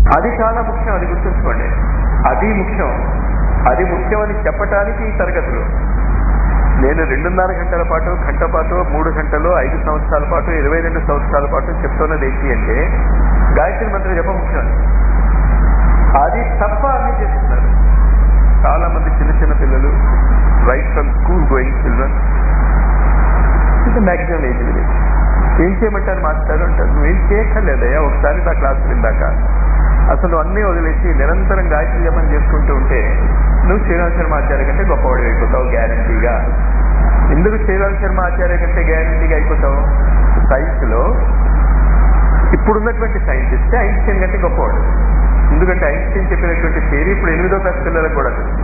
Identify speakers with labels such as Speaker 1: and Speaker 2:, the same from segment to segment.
Speaker 1: అది చాలా ముఖ్యం అది గుర్తుంచుకోండి అది ముఖ్యం అది ముఖ్యం అని చెప్పటానికి ఈ తరగతులు నేను రెండున్నర గంటల పాటు గంట పాటు మూడు గంటలు ఐదు సంవత్సరాల పాటు ఇరవై రెండు సంవత్సరాల పాటు చెప్తున్నది ఏంటి అంటే గాయత్రి మంత్రం జప ముఖ్యం అది తప్ప అన్ని చేస్తున్నారు చాలా మంది చిన్న చిన్న పిల్లలు right from school going children ఇది మ్యాక్సిమం ఏజ్ విలేజ్ ఏం చేయమంటారు మాస్టర్ అంటారు నువ్వేం చేయక్కర్లేదయ్యా ఒకసారి నా క్లాస్ విందాక అసలు అన్నీ వదిలేసి నిరంతరం గాయత్రి జపం చేసుకుంటూ ఉంటే నువ్వు శ్రీరామ్ శర్మ ఆచార్య కంటే గొప్పవాడు అయిపోతావు గ్యారంటీగా ఎందుకు శ్రీరామ్ శర్మ ఆచార్య కంటే గ్యారంటీగా అయిపోతావు సైన్స్ లో ఇప్పుడున్నటువంటి సైంటిస్ట్ ఐన్స్టీన్ కంటే గొప్పవాడు ఎందుకంటే ఐన్స్టీన్ చెప్పినటువంటి థియరీ ఇప్పుడు ఎనిమిదో క్లాస్ పిల్లలకు కూడా తెలుసు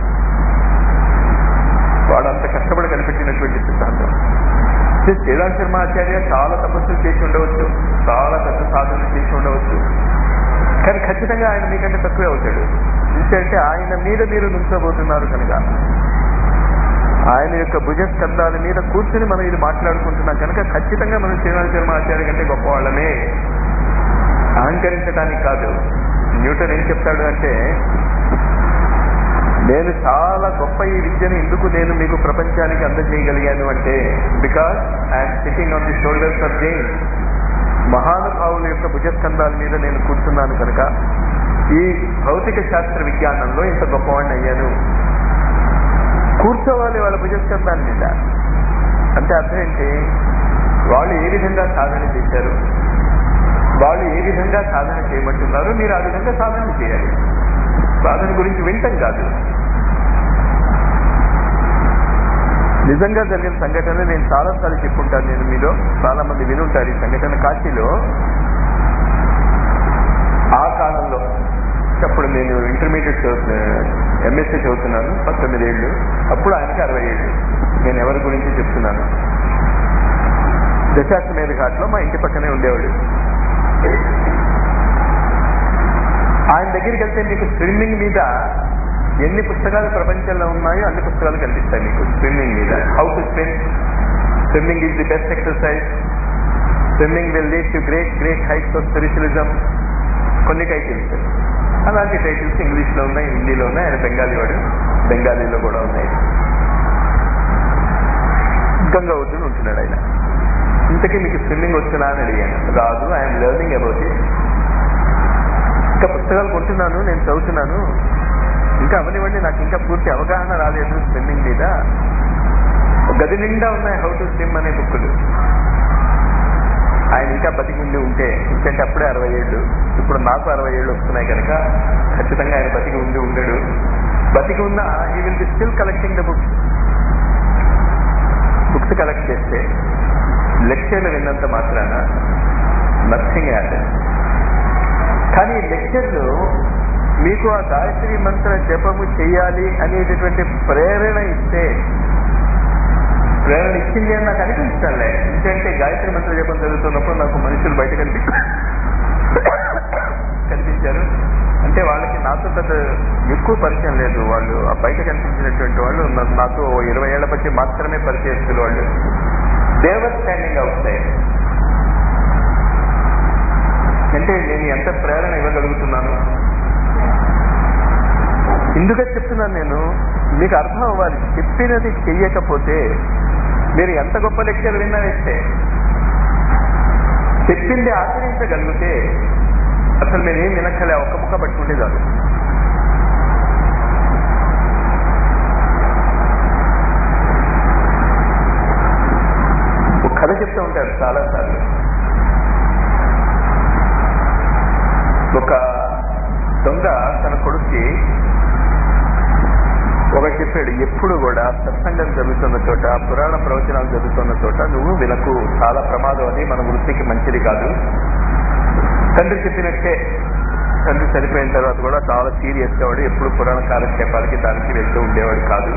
Speaker 1: వాడు అంత కష్టపడి కనిపెట్టినటువంటి సిద్ధాంతం శ్రీరామ్ శర్మ ఆచార్య చాలా తపస్సులు చేసి ఉండవచ్చు చాలా పెద్ద సాధనలు చేసి ఉండవచ్చు కానీ ఖచ్చితంగా ఆయన మీకంటే తక్కువే అవుతాడు ఎందుకంటే ఆయన మీద మీరు నుంచోబోతున్నారు కనుక ఆయన యొక్క భుజ స్కంధాల మీద కూర్చుని మనం ఇది మాట్లాడుకుంటున్నాం కనుక ఖచ్చితంగా మనం శ్రీరామ్ శర్మ ఆచార్య కంటే గొప్పవాళ్ళమే అహంకరించడానికి కాదు న్యూటన్ ఏం చెప్తాడు అంటే నేను చాలా గొప్ప ఈ విద్యను ఎందుకు నేను మీకు ప్రపంచానికి అందజేయగలిగాను అంటే because I'm sitting on the shoulders of giants మహానుభావుల యొక్క భుజస్కంధాల మీద నేను కూర్చున్నాను కనుక ఈ భౌతిక శాస్త్ర విజ్ఞానంలో ఇంత గొప్పవాడిని అయ్యాను కూర్చోవాలి వాళ్ళ భుజస్కంధాల మీద అంటే అర్థం ఏంటి వాళ్ళు ఏ విధంగా సాధన చేశారు వాళ్ళు ఏ విధంగా సాధన చేయమంటున్నారు మీరు ఆ విధంగా సాధన చేయాలి సాధన గురించి వింటం కాదు నిజంగా జరిగిన సంఘటన నేను చాలా సార్లు చెప్పుంటాను నేను మీలో చాలా మంది వినుంటారు ఈ సంఘటన కాశీలో ఆ కాలంలో అప్పుడు నేను ఇంటర్మీడియట్ చదువుతున్నాను ఎంఎస్సీ చదువుతున్నాను పంతొమ్మిది ఏళ్ళు అప్పుడు ఆయనకి అరవై ఏళ్ళు నేను ఎవరి గురించి చెప్తున్నాను దశాశ్వమేధ ఘాట్లో మా ఇంటి పక్కనే ఉండేవాడు ఆయన దగ్గరికి వెళ్తే మీకు స్విమ్మింగ్ మీద ఎన్ని పుస్తకాలు ప్రపంచంలో ఉన్నాయో అన్ని పుస్తకాలు కనిపిస్తాయి మీకు స్విమ్మింగ్ మీద how to swim swimming is the best exercise swimming will lead to great great heights of spiritualism కొన్ని టైటిల్స్ అలాంటి టైటిల్స్ ఇంగ్లీష్లో ఉన్నాయి హిందీలో ఉన్నాయి ఆయన బెంగాలీ వాడు బెంగాలీలో కూడా ఉన్నాయి గంగావద్దుడు ఉంటున్నాడు ఆయన ఇంతకీ మీకు స్విమ్మింగ్ వచ్చినా అని అడిగాను రాదు ఐఎమ్ లెర్నింగ్ అబౌట్ ఇట్ ఇంకా పుస్తకాలు కొంటున్నాను నేను చదువుతున్నాను ఇంకా అవనివ్వండి నాకు ఇంకా పూర్తి అవగాహన రాలేదు స్విమ్మింగ్ మీద గది నిండా ఉన్నాయి హౌ టు స్విమ్ అనే బుక్కులు ఆయన ఇంకా బతికి ఉండి ఉంటే ఇంకంటే అప్పుడే అరవై ఏళ్ళు ఇప్పుడు నాకు అరవై ఏళ్ళు వస్తున్నాయి కనుక ఖచ్చితంగా ఆయన బతికి ఉండి ఉండడు బతికి ఉన్న ఈ will be still collecting the books books collect చేస్తే లెక్చర్లు విన్నంత మాత్రాన నథింగ్ హ్యాపెన్ కానీ లెక్చర్లు మీకు ఆ గాయత్రి మంత్ర జపము చేయాలి అనేటటువంటి ప్రేరణ ఇస్తే ప్రేరణ ఇచ్చింది అని నాకు అనిపించాలే ఎందుకంటే గాయత్రి మంత్ర జపం చదువుతున్నప్పుడు నాకు మనుషులు బయట కనిపి కనిపించారు అంటే వాళ్ళకి నాతో పెద్ద ఎక్కువ పరిచయం లేదు వాళ్ళు ఆ బయట కనిపించినటువంటి వాళ్ళు నా- నాతో ఓ ఇరవై ఏళ్ల బట్టి మాత్రమే పరిచయస్తులు వాళ్ళు దేవర్ స్టాండింగ్ అవుట్ సైడ్ అంటే నేను ఎంత ప్రేరణ ఇవ్వగలుగుతున్నాను ఎందుకని చెప్తున్నాను నేను మీకు అర్థం అవ్వాలి చెప్పినది చెయ్యకపోతే మీరు ఎంత గొప్ప లెక్చర్ విన్నా వేస్తే చెప్పింది ఆచరించగలిగితే అసలు మీరు ఏం వినక్కలే ఒక్క ముక్క పట్టుకుంటే చాలు ఒక కథ చెప్తూ ఉంటారు చాలా సార్లు ఒక దొంగ తన కొడుక్కి ఒక చెప్పాడు ఎప్పుడు కూడా సత్సంగం జరుగుతున్న చోట పురాణ ప్రవచనాలు జరుగుతున్న చోట నువ్వు వినకు చాలా ప్రమాదం అది మన వృత్తికి మంచిది కాదు తండ్రి చెప్పినట్టే తండ్రి చనిపోయిన తర్వాత కూడా చాలా సీరియస్ గా వాడు ఎప్పుడు పురాణ కాలక్షేపాలకి దానికి వెళ్తూ ఉండేవాడు కాదు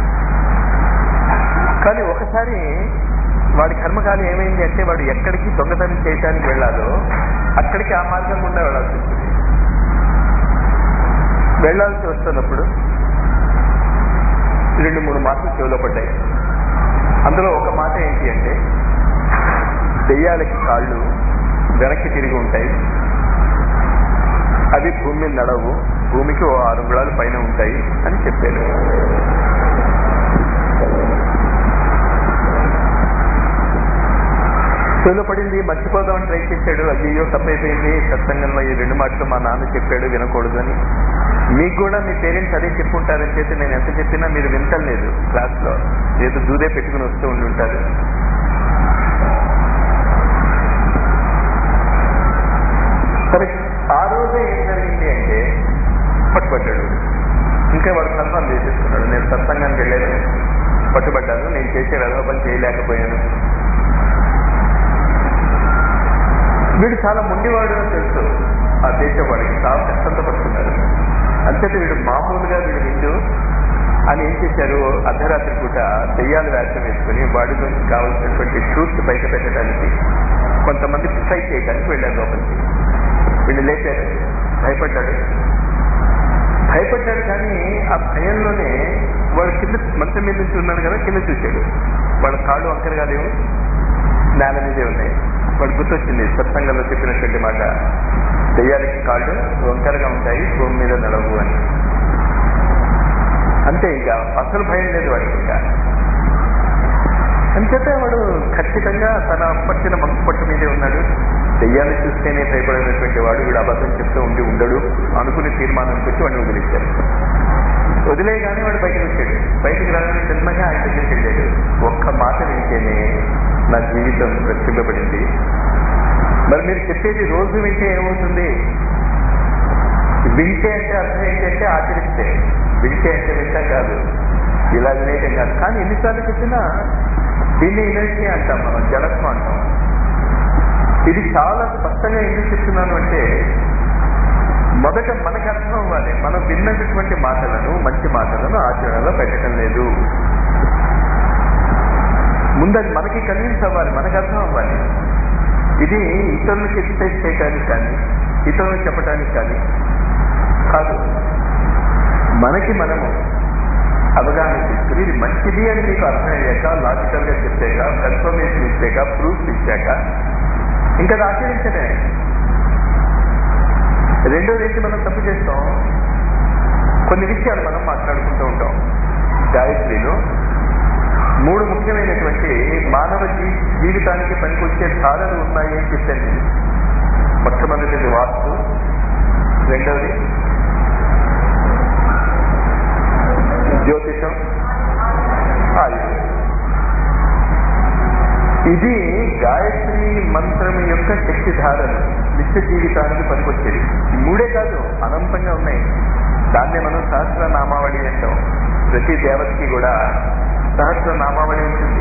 Speaker 1: కానీ ఒకసారి వాడి కర్మకాలి ఏమైంది అంటే వాడు ఎక్కడికి దొంగతనం చేయడానికి వెళ్ళాలో అక్కడికి ఆ మార్గం గుండా వెళ్ళాల్సి వచ్చింది వెళ్ళాల్సి వస్తున్నప్పుడు రెండు మూడు మాటలు చెవిలో పడ్డాయి అందులో ఒక మాట ఏంటి అంటే దెయ్యాలకి కాళ్ళు వెనక్కి తిరిగి ఉంటాయి అవి భూమి మీద నడవు భూమికి ఓ ఆరు అంగుళాలు పైన ఉంటాయి అని చెప్పాడు చెవులో పడింది మర్చిపోదామని ట్రై చేశాడు అయ్యో తప్పైపోయింది సత్సంగంలో ఈ రెండు మాటలు మా నాన్న చెప్పాడు వినకూడదు అని మీకు కూడా మీ పేరెంట్స్ అదే చెప్పుంటారని చెప్పి నేను ఎంత చెప్పినా మీరు వింటలేదు క్లాస్ లో ఏదో దూదే పెట్టుకుని వస్తూ ఉండి ఉంటారు సరే ఆ రోజే ఏం జరిగింది అంటే పట్టుబడ్డాడు ఇంకా వాడు కన్ఫర్మ్ చేసేసుకున్నాడు నేను సత్సంగానికి వెళ్ళాను పట్టుబడ్డాను నేను చేసే వెధవ పని చేయలేకపోయాను వీడు చాలా ముండివాడు అని తెలుసు ఆ దేశవాడికి చాలా కష్టంతో పడుతున్నారు అంతేత వీడు మామూలుగా వీడు వింటూ అని ఏం చేశారు అర్ధరాత్రి పూట దెయ్యాలు వేషం వేసుకుని వాడిలో కావాల్సినటువంటి ట్రూత్ బయట పెట్టడానికి కొంతమంది ఫైట్ చేయడానికి వెళ్ళారు లోపలికి వీళ్ళు లేపారు భయపడ్డాడు భయపడ్డాడు కానీ ఆ భయంలోనే వాడు కింద మంచం మీద నుంచి ఉన్నాడు కదా కింద చూశాడు వాళ్ళ కాళ్ళు వంకరగా లేవు నేల మీదే ఉన్నాయి వాడు గుర్తొచ్చింది సత్సంగంలో చెప్పినటువంటి మాట దెయ్యాలకి కాళ్ళు వంకరగా ఉంటాయి భూమి మీద నడవు అని అంతే ఇక అసలు భయం లేదు వాడికి ఇంకా అంచేతే వాడు ఖచ్చితంగా తన పట్టిన మనసు పట్టు మీదే ఉన్నాడు దెయ్యాన్ని చూస్తేనే భయపడినటువంటి వాడు వీడు అబద్ధం చెప్తూ ఉండి ఉండడు అనుకునే తీర్మానం పెట్టి వాడిని వదిలేశారు వదిలేయగానే వాడు బయటకు వచ్చాడు బయటకు రాగానే చిన్నగా ఆయన దగ్గరికి వెళ్ళాడు ఒక్క మాట వింటేనే నా జీవితం ప్రతిబింబపడింది మరి మీరు చెప్పేది రోజు వింటే ఏమవుతుంది వింటే అంటే అర్థం ఏంటంటే ఆచరిస్తే వింటే అంటే వింటాం కాదు ఇలా వినేయటం కాదు కానీ ఎన్నిసార్లు చెప్పినా దీన్ని ఇనర్జీ అంటాం మనం జలత్వం అంటాం ఇది చాలా స్పష్టంగా ఎందుకు చెప్తున్నాను అంటే మొదట మనకు అర్థం అవ్వాలి మనం విన్నటువంటి మాటలను మంచి మాటలను ఆచరణలో పెట్టడం లేదు ముందు అది మనకి కన్విన్స్ అవ్వాలి మనకు అర్థం అవ్వాలి ఇది ఇతరులకు ఎక్సైజ్ చేయడానికి కానీ ఇతరులకు చెప్పడానికి కానీ కాదు మనకి మనము అవగాహన తీసుకుని ఇది మంచిది అని మీకు అర్థమయ్యాక లాజికల్ గా చెప్పాక కన్ఫర్మేషన్ ఇచ్చాక ప్రూఫ్ ఇచ్చాక ఇంకా అది ఆచరించడే రెండోది ఏంటి మనం తప్పు చేస్తాం కొన్ని విషయాలు మనం మాట్లాడుకుంటూ ఉంటాం గాయత్రిలో మూడు ముఖ్యమైనటువంటి మానవ జీ- జీవితానికి పనికొచ్చే ధారలు ఉన్నాయి అని చెప్పాను నేను మొట్టమొదటిది వాస్తు రెండవది జ్యోతిషం ఆయుర్వేదం ఇది గాయత్రి మంత్రం యొక్క శక్తి ధారలు నిత్య జీవితానికి పనికొచ్చేది ఈ మూడే కాదు అనంతంగా ఉన్నాయి దాన్నే మనం సహస్ర నామావళి అంటాం ప్రతి దేవతకి కూడా సహస్ర నామావళి ఉంటుంది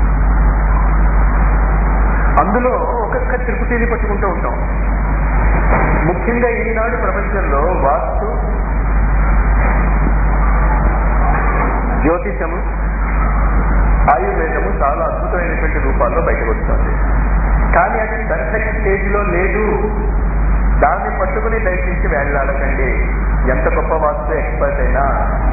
Speaker 1: అందులో ఒక్కొక్క త్రిపుటిని పట్టుకుంటూ ఉంటాం ముఖ్యంగా ఈనాడు ప్రపంచంలో వాస్తు జ్యోతిషము ఆయుర్వేదము చాలా అద్భుతమైనటువంటి రూపాల్లో బయటకు వస్తుంది కానీ అది పర్ఫెక్ట్ స్టేజ్ లో లేదు దాన్ని పట్టుకుని దయచేసి వెళ్ళాడకండి ఎంత గొప్ప వాస్తు ఎక్స్పర్ట్ అయినా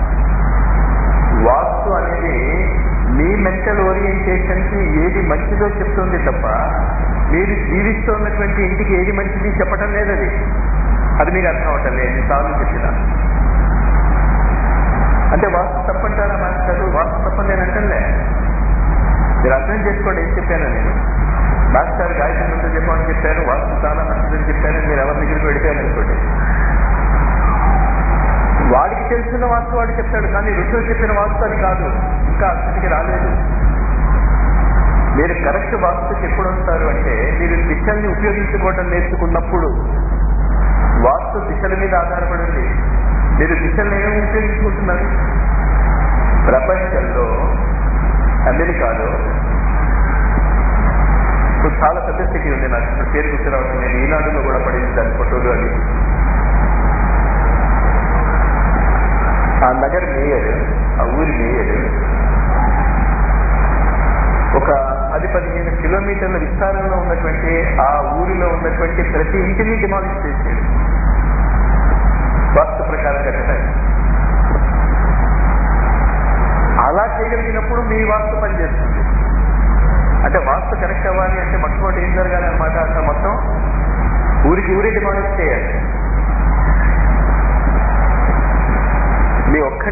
Speaker 1: వాస్తు అనేది మీ మెంటల్ ఓరియంటేషన్ కి ఏది మంచిదో చెప్తుంది తప్ప మీరు జీవిస్తున్నటువంటి ఇంటికి ఏది మంచిది చెప్పటం లేదు అది అది మీకు అర్థం అవటం లేదు ఎన్నిసార్లు చెప్పినా అంటే వాస్తు తప్పంటారా మాస్టర్ వాస్తు తప్పని నేను అంటలే మీరు అర్థం చేసుకోండి ఏం చెప్పాను నేను మాస్టర్ గాయత్రి మంత్రం చెప్పమని చెప్పాను వాస్తు చాలా మంచిదని చెప్పాను మీరు ఎవరి దగ్గరికి వెళ్ళిపోయారు అనుకోండి వాడికి తెలిసిన వాస్తు వాడు చెప్తాడు కానీ ఋషులు చెప్పిన వాస్తు అది కాదు ఇంకా అక్కడికి రాలేదు మీరు కరెక్ట్ వాస్తుకి ఎప్పుడు వస్తారు అంటే మీరు దిశల్ని ఉపయోగించుకోవటం నేర్చుకున్నప్పుడు వాస్తు దిశల మీద ఆధారపడి ఉంది మీరు దిశల్ని ఏమేమి ఉపయోగించుకుంటున్నారు ప్రపంచంలో అమెరికాలో ఇప్పుడు చాలా పెద్ద సిటీ ఉంది నాకు ఇప్పుడు పేరు గుర్తు రావడం నేను ఈనాడులో కూడా పడింది దాని ఫోటోలు అది ఆ నగర్ మేయర్ ఆ ఊరి మేయర్ ఒక పది పదిహేను కిలోమీటర్ల విస్తారంలో ఉన్నటువంటి ఆ ఊరిలో ఉన్నటువంటి ప్రతి ఇంటిని డిమాలిష్ చేసేది వాస్తు ప్రకారం కట్టడానికి అలా చేయగలిగినప్పుడు మీ వాస్తు పనిచేస్తుంది అంటే వాస్తు కనెక్ట్ అవ్వాలి అంటే మొట్టమొదటి ఏం జరగాలి అనమాట అసలు మొత్తం ఊరికి ఊరే డిమాలిష్ చేయాలి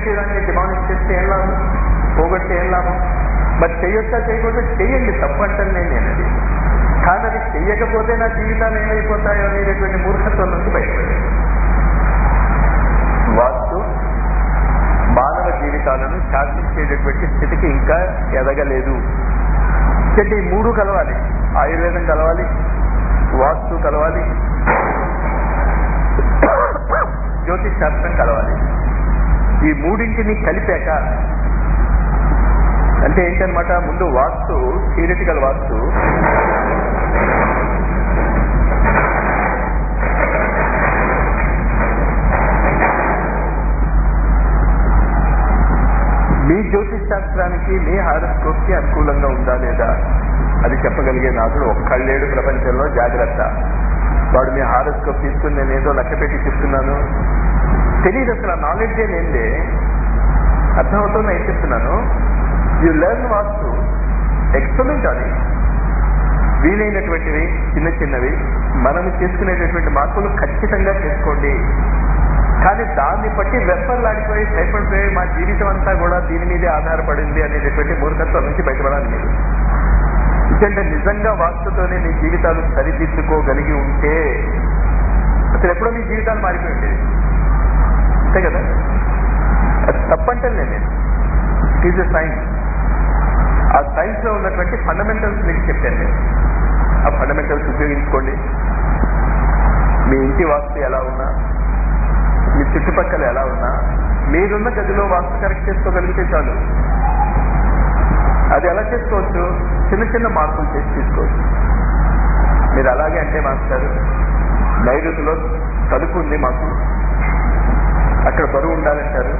Speaker 1: శరీరాన్ని డిమాలిష్ చేస్తే ఏం లాభం పోగొడితే ఏం లాభం మరి చేయొచ్చా చేయకూడదు చెయ్యండి తప్పు అంటాను నేను అది కానీ అది చెయ్యకపోతే నా జీవితాలు ఏమైపోతాయో అనేటటువంటి మూర్ఖత్వం నుంచి బయటపడేది వాస్తు మానవ జీవితాలను శాసించేటటువంటి స్థితికి ఇంకా ఎదగలేదు అంటే ఈ మూడు కలవాలి ఆయుర్వేదం కలవాలి వాస్తు కలవాలి జ్యోతిష్ శాస్త్రం కలవాలి ఈ మూడింటిని కలిపాక అంటే ఏంటనమాట ముందు వాస్తు థియరిటికల్ వాస్తు మీ జ్యోతిష్ శాస్త్రానికి మీ హారస్కోప్ కి అనుకూలంగా ఉందా లేదా అది చెప్పగలిగే నాథుడు ఒక్కళ్ళేడు ప్రపంచంలో జాగ్రత్త వాడు మీ హారస్కోప్ తీసుకుని నేను ఏదో లెక్క పెట్టి చెప్తున్నాను తెలియదు అసలు ఆ నాలెడ్జే లేదే అర్థమవుతుంది ఏం చెప్తున్నాను యు లెర్న్ వాస్తు ఎక్స్పెరిమెంట్ అని వీలైనటువంటివి చిన్న చిన్నవి మనం చేసుకునేటటువంటి మార్పులు ఖచ్చితంగా చేసుకోండి కానీ దాన్ని బట్టి వెప్పల్లాడిపోయి భయపడిపోయి మా జీవితం అంతా కూడా దీని మీదే ఆధారపడింది అనేటటువంటి మూర్ఖత్వం నుంచి బయటపడాలి మీరు ఎందుకంటే నిజంగా వాస్తుతోనే మీ జీవితాలు సరిదిద్దుకోగలిగి ఉంటే అసలు ఎప్పుడో మీ జీవితాలు మారిపోయి ఉండేది అంతే కదా అది తప్పంటే నేను ఇట్ ఈజ్ ఎ సైన్స్ ఆ సైన్స్ లో ఉన్నటువంటి ఫండమెంటల్స్ మీకు చెప్పాను నేను ఆ ఫండమెంటల్స్ ఉపయోగించుకోండి మీ ఇంటి వాస్తు ఎలా ఉన్నా మీ చుట్టుపక్కల ఎలా ఉన్నా మీరున్న గదిలో వాస్తు కరెక్ట్ చేసుకోగలిగితే చాలు అది ఎలా చేసుకోవచ్చు చిన్న చిన్న మార్పులు చేసి తీసుకోవచ్చు మీరు అలాగే అంటే మాస్టర్ నైరుతిలో తలుపు ఉంది మాకు అక్కడ బరువు ఉండాలంటారు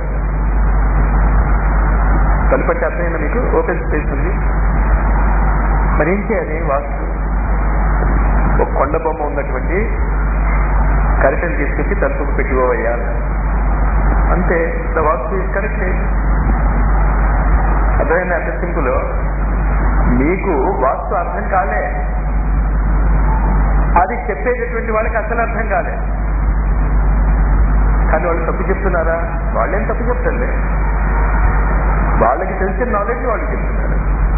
Speaker 1: తలుపు అంటే అర్థమైందా మీకు ఓపెన్ స్పేస్ ఉంది మరి ఏం చేయాలి వాస్తు ఒక కొండ బొమ్మ ఉన్నటువంటి కరెక్టన్ తీసుకొచ్చి తలుపుకు పెట్టుకోవయ్యా అంతే ద వాస్తు ఈజ్ కరెక్ట్ అర్థమైంది అంత సింపుల్ మీకు వాస్తు అర్థం కాలే అది చెప్పేటటువంటి వాళ్ళకి అసలు అర్థం కాలే కానీ వాళ్ళు తప్పు చెప్తున్నారా వాళ్ళేం తప్పు చెప్తారులే వాళ్ళకి తెలిసిన నాలెడ్జ్ వాళ్ళు చెప్తున్నారు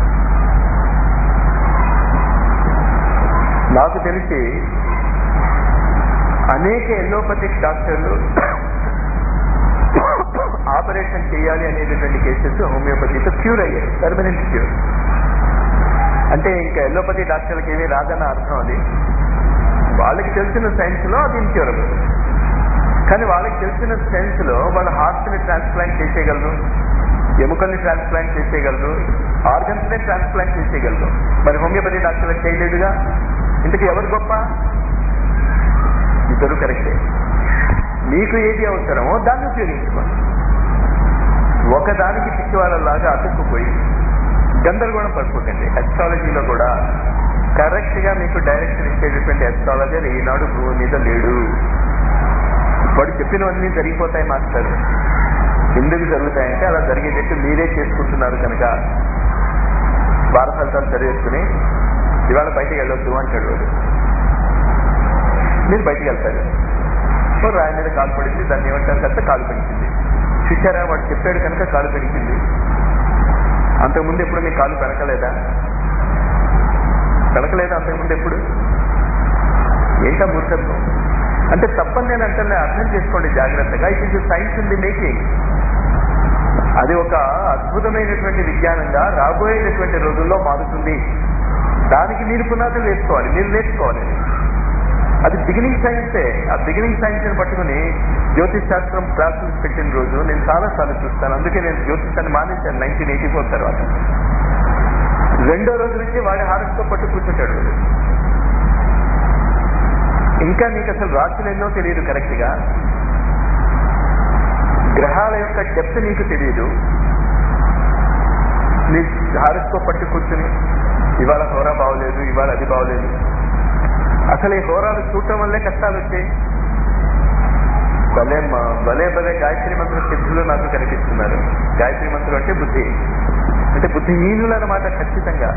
Speaker 1: నాకు తెలిసి అనేక ఎల్లోపతిక్ డాక్టర్లు ఆపరేషన్ చేయాలి అనేటటువంటి కేసెస్ హోమియోపతితో క్యూర్ అయ్యాయి పర్మనెంట్ క్యూర్ అంటే ఇంకా ఎల్లోపతి డాక్టర్లకి ఏమీ రాదన్న అర్థం అది వాళ్ళకి తెలిసిన సైన్స్ లో అది ఇన్క్యూరబుల్ కానీ వాళ్ళకి తెలిసిన సైన్స్ లో వాళ్ళ హార్ట్ ని ట్రాన్స్ప్లాంట్ చేసేయగలరు ఎముకల్ని ట్రాన్స్ప్లాంట్ చేసేయగలరు ఆర్గన్స్ ని ట్రాన్స్ప్లాంట్ చేసేయగలరు మరి హోమియోపతి డాక్టర్లకు చేయలేదుగా ఇంతకు ఎవరు గొప్ప ఇద్దరు కరెక్టే మీకు ఏది అవసరమో దాన్ని ఉపయోగించుకోండి ఒకదానికి పిచ్చి వాళ్ళలాగా అతుక్కుపోయి గందరగోళం పడిపోకండి అస్ట్రాలజీలో కూడా కరెక్ట్ గా మీకు డైరెక్షన్ ఇచ్చేటటువంటి అస్ట్రాలజర్ ఈనాడు భూమి మీద లేడు వాడు చెప్పినవన్నీ జరిగిపోతాయి మాస్టర్ ఎందుకు జరుగుతాయంటే అలా జరిగేటట్టు మీరే చేసుకుంటున్నారు కనుక వార ఫలితాలు చదివేసుకుని ఇవాళ బయటికి వెళ్ళొద్దు అంటాడు వాడు మీరు బయటికి వెళ్తారు సో రాయి మీద కాలు పడింది దాన్ని ఏమంటారు కనుక కాలు పెంచింది చూసారా వాడు చెప్పాడు కనుక కాలు పెరిగింది అంతకుముందు ఎప్పుడు మీ కాలు పెరకలేదా పెరకలేదా అంతకుముందు ఎప్పుడు ఏంటా మూర్ఖత్వం అంటే తప్పని నేను అంటే అర్థం చేసుకోండి జాగ్రత్తగా it is science in the making అది ఒక అద్భుతమైనటువంటి విజ్ఞానంగా రాబోయేటటువంటి రోజుల్లో మారుతుంది దానికి మీరు పునాదులు వేసుకోవాలి మీరు నేర్చుకోవాలి అది బిగినింగ్ సైన్సే ఆ బిగినింగ్ సైన్స్ ని పట్టుకుని జ్యోతిష్ శాస్త్రం క్లాసులు పెట్టిన రోజు నేను చాలా సార్లు చూస్తాను అందుకే నేను జ్యోతిషాన్ని మానేశాను నైన్టీన్ ఎయిటీ ఫోర్ తర్వాత రెండో రోజు నుంచి వాడి హారస్తో పట్టు కూర్చుంటాడు వాడు. ఇంకా నీకు అసలు రాశులు ఎన్నో తెలియదు కరెక్ట్ గా గ్రహాల యొక్క డెప్త్ నీకు తెలియదు నీ హారస్తో పట్టు కూర్చుని ఇవాళ హోరా బాగోలేదు ఇవాళ అది బాగోలేదు అసలు ఈ హోరాలు చూడటం వల్లే కష్టాలు వచ్చాయి భలే మ- భలే భలే గాయత్రి మంత్ర సిద్ధులు నాకు కనిపిస్తున్నారు గాయత్రి మంత్రం అంటే బుద్ధి అంటే బుద్ధిహీనులు అన్నమాట ఖచ్చితంగా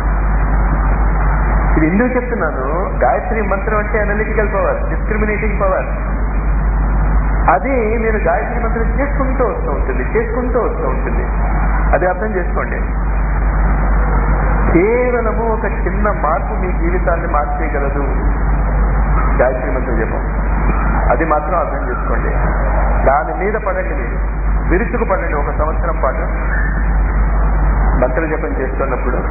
Speaker 1: ఇది ఎందుకు చెప్తున్నాను గాయత్రి మంత్రం అంటే అనలిటికల్ పవర్ డిస్క్రిమినేటింగ్ పవర్ అది మీరు గాయత్రి మంత్రం చేసుకుంటూ వస్తూ ఉంటుంది చేసుకుంటూ వస్తూ ఉంటుంది అది అర్థం చేసుకోండి కేవలము ఒక చిన్న మార్పు మీ జీవితాన్ని మార్చేయగలదు గాయత్రి మంత్రం జపం అది మాత్రం అర్థం చేసుకోండి దాని మీద పడండి మీరు విరుచుకు పడండి ఒక సంవత్సరం పాటు మంత్ర జపం చేస్తున్నప్పుడు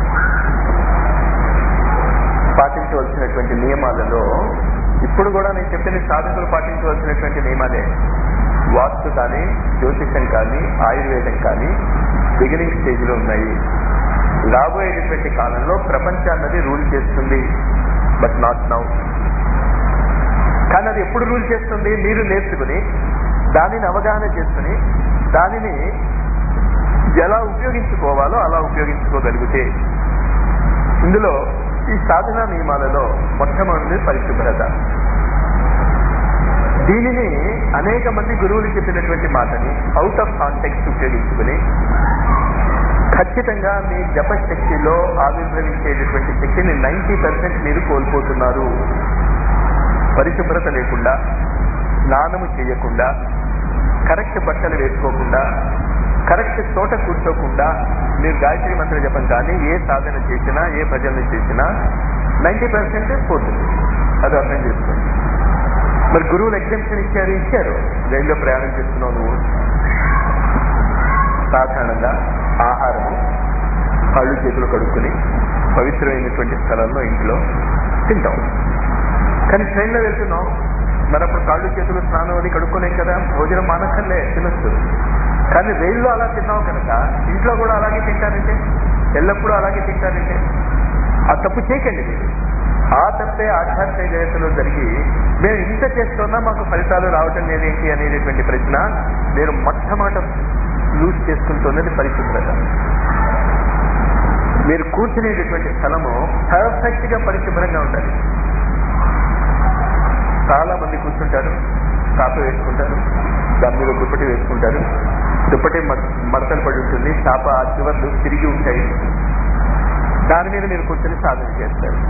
Speaker 1: పాటించవలసినటువంటి నియమాలలో ఇప్పుడు కూడా నేను చెప్పిన సాధకులు పాటించవలసినటువంటి నియమాలే వాస్తు కానీ జ్యోతిషం కానీ ఆయుర్వేదం కానీ బిగినింగ్ స్టేజ్ లో ఉన్నాయి రాబోయేటటువంటి కాలంలో ప్రపంచాన్నది రూల్ చేస్తుంది బట్ నాట్ నౌ కానీ అది ఎప్పుడు రూల్ చేస్తుంది మీరు నేర్చుకుని దానిని అవగాహన చేసుకుని దానిని ఎలా ఉపయోగించుకోవాలో అలా ఉపయోగించుకోగలిగితే ఇందులో ఈ సాధనా నియమాలలో మొట్టమొదటి పరిశుభ్రత దీనిని అనేక మంది గురువులు చెప్పినటువంటి మాటని అవుట్ ఆఫ్ కాంటెక్స్ట్ ఉపయోగించుకుని ఖచ్చితంగా మీ జపశక్తిలో ఆవిర్భవించేటటువంటి శక్తిని నైంటీ పర్సెంట్ మీరు కోల్పోతున్నారు పరిశుభ్రత లేకుండా స్నానము చేయకుండా కరెక్ట్ బట్టలు వేసుకోకుండా కరెక్ట్ చోట కూర్చోకుండా మీరు గాయత్రి మంత్ర జపం కానీ ఏ సాధన చేసినా ఏ భజనలు చేసినా నైంటీ పర్సెంట్ పోతుంది అది అర్థం చేసుకోండి మరి గురువులు ఎగ్జామ్షన్ ఇచ్చారు ఇచ్చారు రైల్లో ప్రయాణం చేస్తున్నావు నువ్వు సాధారణంగా ఆహారము కళ్ళు చేతులు కడుక్కుని పవిత్రమైనటువంటి స్థలంలో ఇంట్లో తింటాం కానీ ట్రైన్లో వెళ్తున్నాం మరి అప్పుడు కాళ్ళు చేతులు స్నానం అది కడుక్కోలేం కదా భోజనం మానక్కర్లే తినొచ్చు కానీ రైల్లో అలా తిన్నాం కనుక ఇంట్లో కూడా అలాగే తింటారంటే ఎల్లప్పుడూ అలాగే తింటారంటే ఆ తప్పు చేయకండి మీరు ఆ తప్పే ఆధ్యాత్మిక జగత్తులో జరిగి మేము ఇంత చేస్తున్నా మాకు ఫలితాలు రావటం లేదేంటి అనేటటువంటి ప్రశ్న మీరు మొట్టమొదట లూజ్ చేసుకుంటున్నది పరిశుభ్రత మీరు కూర్చునేటటువంటి స్థలము పర్ఫెక్ట్ గా పరిశుభ్రంగా ఉండాలి చాలా మంది కూర్చుంటారు చాప వేసుకుంటారు దాని మీద దుప్పటి వేసుకుంటారు దుప్పటి మడతలు పడి ఉంటుంది చాప ఆ చివర్లు తిరిగి ఉంటాయి దాని మీద మీరు కూర్చొని సాధన చేస్తారు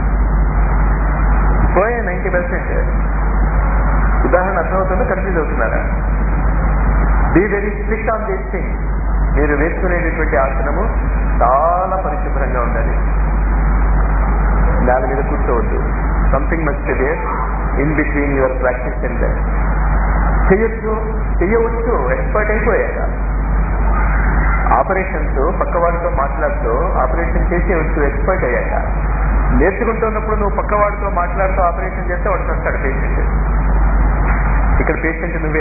Speaker 1: పోయే నైంటీ పర్సెంట్ ఉదాహరణ అర్థమవుతుందో కన్ఫ్యూజ్ అవుతున్నారా be very strict on this thing మీరు వేసుకునేటటువంటి ఆసనము చాలా పరిశుభ్రంగా ఉండాలి దాని మీద కూర్చోవద్దు something must there in between your practice and that చేయొచ్చు చేయవచ్చు ఎక్స్పర్ట్ అయిపోయాక ఆపరేషన్స్ పక్క వాడితో మాట్లాడుతూ ఆపరేషన్ చేసేయచ్చు ఎక్స్పర్ట్ అయ్యాక నేర్చుకుంటున్నప్పుడు నువ్వు పక్క వాడితో మాట్లాడుతూ ఆపరేషన్ చేస్తే వాడు వస్తాడు పేషెంట్ ఇక్కడ పేషెంట్ నువ్వే